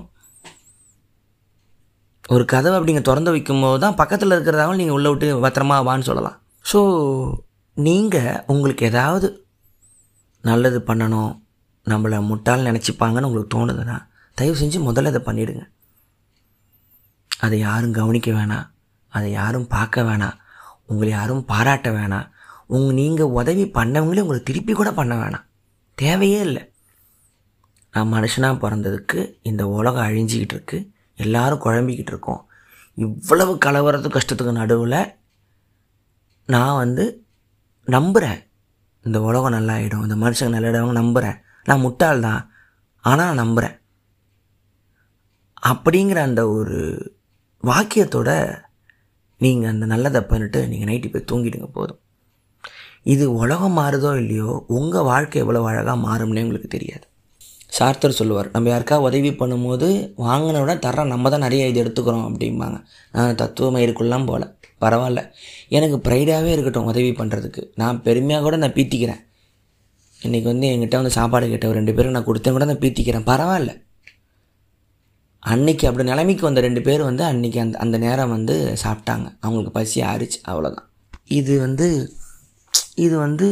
ஒரு கதவை அப்படிங்க திறந்து வைக்கும்போது தான் பக்கத்தில் இருக்கிறதாவும் நீங்கள் உள்ளே விட்டு பத்திரமா வான்னு சொல்லலாம் ஸோ நீங்கள் உங்களுக்கு ஏதாவது நல்லது பண்ணணும் நம்மளை முட்டாள் நினச்சிப்பாங்கன்னு உங்களுக்கு தோணுதுன்னா தயவு செஞ்சு முதல்ல அதை பண்ணிவிடுங்க அதை யாரும் கவனிக்க வேணாம் அதை யாரும் பார்க்க வேணாம் உங்களை யாரும் பாராட்ட வேணாம் உங்க நீங்கள் உதவி பண்ணவங்களே உங்களை திருப்பி கூட பண்ண வேணாம் தேவையே இல்லை நான் மனுஷனாக பிறந்ததுக்கு இந்த உலகம் அழிஞ்சிக்கிட்டு இருக்கு எல்லாரும் குழம்பிக்கிட்டு இருக்கோம் இவ்வளவு கலவரத்து கஷ்டத்துக்கு நடுவில் நான் வந்து நம்புகிறேன் இந்த உலகம் நல்லா ஆகிடும் இந்த மனுஷங்க நல்லா ஆகிடும் நம்புகிறேன் நான் முட்டாள் தான் ஆனால் நான் நம்புகிறேன் அப்படிங்கிற அந்த ஒரு வாக்கியத்தோட நீங்கள் அந்த நல்லதை பண்ணிட்டு நீங்கள் நைட்டு போய் தூங்கிடுங்க போதும் இது உலகம் மாறுதோ இல்லையோ உங்கள் வாழ்க்கை எவ்வளோ அழகாக மாறும்னே உங்களுக்கு தெரியாது சார்த்தர் சொல்லுவார் நம்ம யாருக்கா உதவி பண்ணும்போது வாங்கின விட தர நம்ம தான் நிறைய இது எடுத்துக்கிறோம் அப்படிம்பாங்க நான் தத்துவ மயிருக்குள்ளலாம் போகல பரவாயில்ல எனக்கு ப்ரைடாகவே இருக்கட்டும் உதவி பண்ணுறதுக்கு நான் பெருமையாக கூட நான் பீத்திக்கிறேன் இன்றைக்கி வந்து என்கிட்ட வந்து சாப்பாடு கேட்ட ஒரு ரெண்டு பேருக்கு நான் கொடுத்தேன் கூட நான் பீத்திக்கிறேன் பரவாயில்ல அன்னைக்கு அப்படி நிலைமைக்கு வந்த ரெண்டு பேர் வந்து அன்றைக்கி அந்த அந்த நேரம் வந்து சாப்பிட்டாங்க அவங்களுக்கு பசி ஆறிச்சு அவ்வளோதான் இது வந்து இது வந்து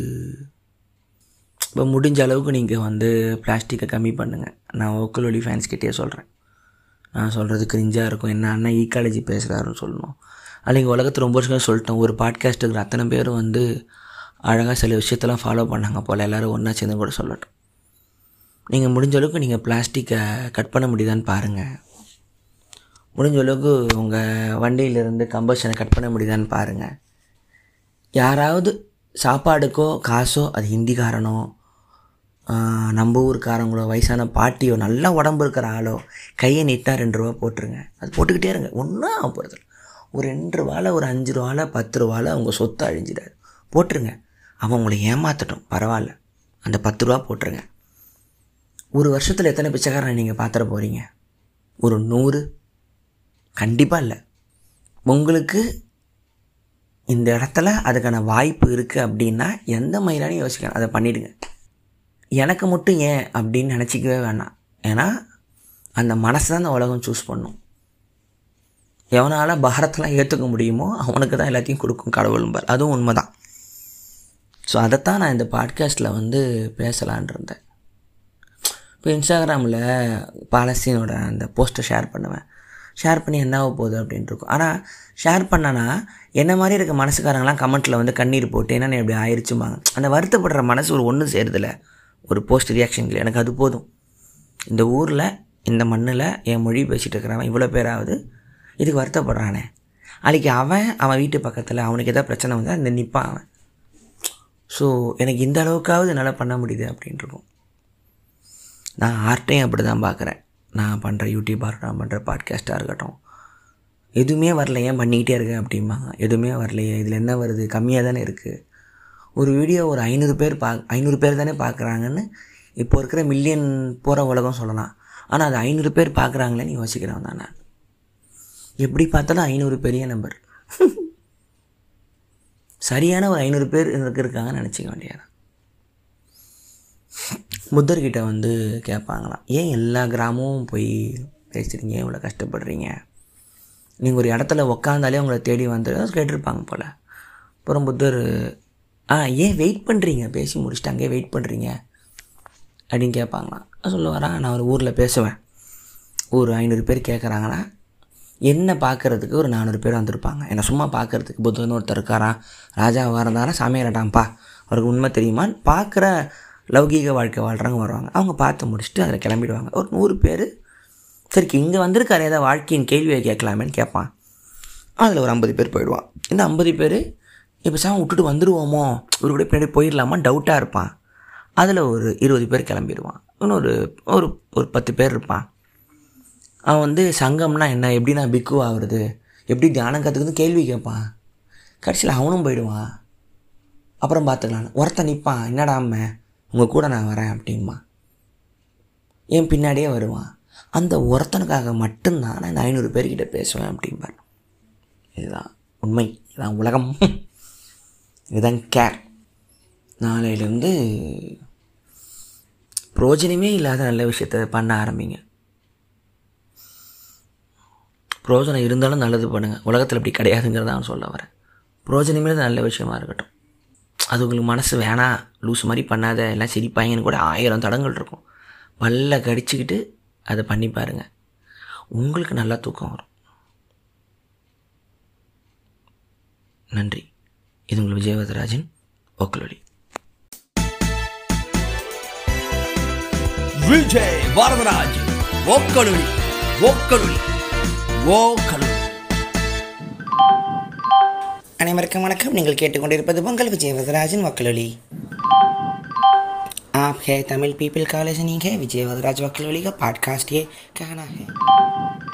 இப்போ முடிஞ்ச அளவுக்கு நீங்கள் வந்து பிளாஸ்டிக்கை கம்மி பண்ணுங்கள் நான் ஓக்கல் ஒலி ஃபேன்ஸ்கிட்டே சொல்கிறேன் நான் சொல்கிறது கிரிஞ்சாக இருக்கும் என்ன அண்ணன் ஈக்காலஜி பேசுகிறாருன்னு சொல்லணும் அன்றைக்கி உலகத்தில் ரொம்ப வருஷம் சொல்லிட்டோம் ஒரு பாட்காஸ்ட்டுக்கு அத்தனை பேரும் வந்து அழகாக சில விஷயத்தெல்லாம் ஃபாலோ பண்ணாங்க போல் எல்லோரும் ஒன்றா சேர்ந்து கூட சொல்லட்டும் நீங்கள் முடிஞ்ச அளவுக்கு நீங்கள் பிளாஸ்டிக்கை கட் பண்ண முடியுதான்னு பாருங்கள் முடிஞ்ச அளவுக்கு உங்கள் வண்டியிலிருந்து கம்பஷனை கட் பண்ண முடியுதான்னு பாருங்கள் யாராவது சாப்பாடுக்கோ காசோ அது ஹிந்திக்காரனோ நம்ம ஊருக்காரங்களோ வயசான பாட்டியோ நல்லா உடம்பு இருக்கிற ஆளோ கையை நீட்டாக ரெண்டு ரூபா போட்டுருங்க அது போட்டுக்கிட்டே இருங்க ஒன்றும் ஆக போகிறது ஒரு ரெண்டு ரூபாவில் ஒரு அஞ்சு ரூபாவில் பத்து ரூபாவில் அவங்க சொத்தை அழிஞ்சிடாது போட்டுருங்க அவன் உங்களை ஏமாற்றட்டும் பரவாயில்ல அந்த பத்து ரூபா போட்டுருங்க ஒரு வருஷத்தில் எத்தனை பிச்சைக்காரனை நீங்கள் பார்த்துட போகிறீங்க ஒரு நூறு கண்டிப்பாக இல்லை உங்களுக்கு இந்த இடத்துல அதுக்கான வாய்ப்பு இருக்குது அப்படின்னா எந்த மயிலானையும் யோசிக்கணும் அதை பண்ணிவிடுங்க எனக்கு மட்டும் ஏன் அப்படின்னு நினச்சிக்கவே வேணாம் ஏன்னா அந்த மனசு தான் அந்த உலகம் சூஸ் பண்ணும் எவனால் பாரத்தெலாம் ஏற்றுக்க முடியுமோ அவனுக்கு தான் எல்லாத்தையும் கொடுக்கும் கடவுளும்பார் அதுவும் உண்மை தான் ஸோ அதைத்தான் நான் இந்த பாட்காஸ்ட்டில் வந்து பேசலான் இருந்தேன் இப்போ இன்ஸ்டாகிராமில் பாலஸ்தீனோட அந்த போஸ்ட்டை ஷேர் பண்ணுவேன் ஷேர் பண்ணி என்ன ஆக போகுது அப்படின்ட்டு இருக்கும் ஆனால் ஷேர் பண்ணனா என்ன மாதிரி இருக்க மனசுக்காரங்களாம் கமெண்ட்டில் வந்து கண்ணீர் போட்டு என்னென்ன இப்படி ஆயிடுச்சுமாங்க அந்த வருத்தப்படுற மனசு ஒரு ஒன்று சேருதில்ல ஒரு போஸ்ட் ரியாக்ஷன்கள் எனக்கு அது போதும் இந்த ஊரில் இந்த மண்ணில் என் மொழி பேசிகிட்டு இருக்கிறவன் இவ்வளோ பேராவது இதுக்கு வருத்தப்படுறானே அன்றைக்கி அவன் அவன் வீட்டு பக்கத்தில் அவனுக்கு எதாவது பிரச்சனை வந்தால் அந்த நிற்பான் அவன் ஸோ எனக்கு இந்த அளவுக்காவது என்னால் பண்ண முடியுது அப்படின்ட்டுருக்கும் நான் ஆர்ட்டையும் அப்படி தான் பார்க்குறேன் நான் பண்ணுற யூடியூபாக இருக்கட்டும் நான் பண்ணுற பாட்காஸ்ட்டாக இருக்கட்டும் எதுவுமே வரல ஏன் பண்ணிக்கிட்டே இருக்கேன் அப்படிம்பாங்க எதுவுமே வரலையே இதில் என்ன வருது கம்மியாக தானே இருக்குது ஒரு வீடியோ ஒரு ஐநூறு பேர் பா ஐநூறு பேர் தானே பார்க்குறாங்கன்னு இப்போ இருக்கிற மில்லியன் போகிற உலகம் சொல்லலாம் ஆனால் அது ஐநூறு பேர் பார்க்குறாங்களேன்னு யோசிக்கிறவன் தான் நான் எப்படி பார்த்தாலும் ஐநூறு பெரிய நம்பர் சரியான ஒரு ஐநூறு பேர் எனக்கு இருக்காங்கன்னு நினச்சிக்க வேண்டியதான் புத்தர்கிட்ட வந்து கேட்பாங்களாம் ஏன் எல்லா கிராமமும் போய் பேசுகிறீங்க இவ்வளோ கஷ்டப்படுறீங்க நீங்கள் ஒரு இடத்துல உக்காந்தாலே உங்களை தேடி வந்து கேட்டிருப்பாங்க போல் அப்புறம் புத்தர் ஆ ஏன் வெயிட் பண்ணுறீங்க பேசி முடிச்சிட்டாங்க வெயிட் பண்ணுறீங்க அப்படின்னு கேட்பாங்களாம் சொல்லுவாரா நான் ஒரு ஊரில் பேசுவேன் ஒரு ஐநூறு பேர் கேட்குறாங்கன்னா என்னை பார்க்கறதுக்கு ஒரு நானூறு பேர் வந்திருப்பாங்க என்னை சும்மா பார்க்கறதுக்கு புத்தன் ஒருத்தர் இருக்காராம் ராஜாவாக இருந்தாரா சாமியாரட்டாம்ப்பா அவருக்கு உண்மை தெரியுமான்னு பார்க்குற லௌகீக வாழ்க்கை வாழ்கிறவங்க வருவாங்க அவங்க பார்த்து முடிச்சுட்டு அதில் கிளம்பிடுவாங்க ஒரு நூறு பேர் சரிக்கு இங்கே வந்திருக்காரு ஏதாவது வாழ்க்கையின் கேள்வியை கேட்கலாமேன்னு கேட்பான் அதில் ஒரு ஐம்பது பேர் போயிடுவான் இந்த ஐம்பது பேர் இப்போ சாமி விட்டுட்டு வந்துடுவோமோ இவரு கூட பின்னாடி போயிடலாமா டவுட்டாக இருப்பான் அதில் ஒரு இருபது பேர் கிளம்பிடுவான் இன்னொரு ஒரு ஒரு பத்து பேர் இருப்பான் அவன் வந்து சங்கம்னா என்ன எப்படி நான் பிக்கு ஆகுறது எப்படி தியானம் கற்றுக்குது கேள்வி கேட்பான் கடைசியில் அவனும் போயிடுவான் அப்புறம் பார்த்துக்கலாம் ஒருத்தன் நிற்பான் என்னடாம உங்கள் கூட நான் வரேன் அப்படிம்மா என் பின்னாடியே வருவான் அந்த ஒருத்தனுக்காக மட்டும்தான் நான் ஐநூறு பேர்கிட்ட பேசுவேன் அப்படிம்பார் இதுதான் உண்மை இதுதான் உலகம் இதுதான் கேர் நாளையிலேருந்து பிரோஜனமே இல்லாத நல்ல விஷயத்த பண்ண ஆரம்பிங்க பிரோஜனம் இருந்தாலும் நல்லது பண்ணுங்கள் உலகத்தில் இப்படி கிடையாதுங்கிறத நான் சொல்ல வரேன் பிரோஜனமே இல்லாத நல்ல விஷயமா இருக்கட்டும் அது உங்களுக்கு மனசு வேணாம் லூஸ் மாதிரி பண்ணாத எல்லாம் சிரிப்பாங்கன்னு கூட ஆயிரம் தடங்கள் இருக்கும் பல்ல கடிச்சிக்கிட்டு அதை பண்ணி பாருங்கள் உங்களுக்கு நல்லா தூக்கம் வரும் நன்றி இது உங்கள் விஜயவதராஜன் ஒக்கலொலி விஜய் வரதராஜ் ஓக்கலுளி ஓக்கலுளி ஓக்கலுளி அனைவருக்கும் வணக்கம் நீங்கள் கேட்டுக்கொண்டிருப்பது உங்கள் விஜய் வரதராஜன் वकलोली आप है तमिल पीपल कॉलेज नहीं है विजय वदराज वकलोली का पॉडकास्ट ये कहना है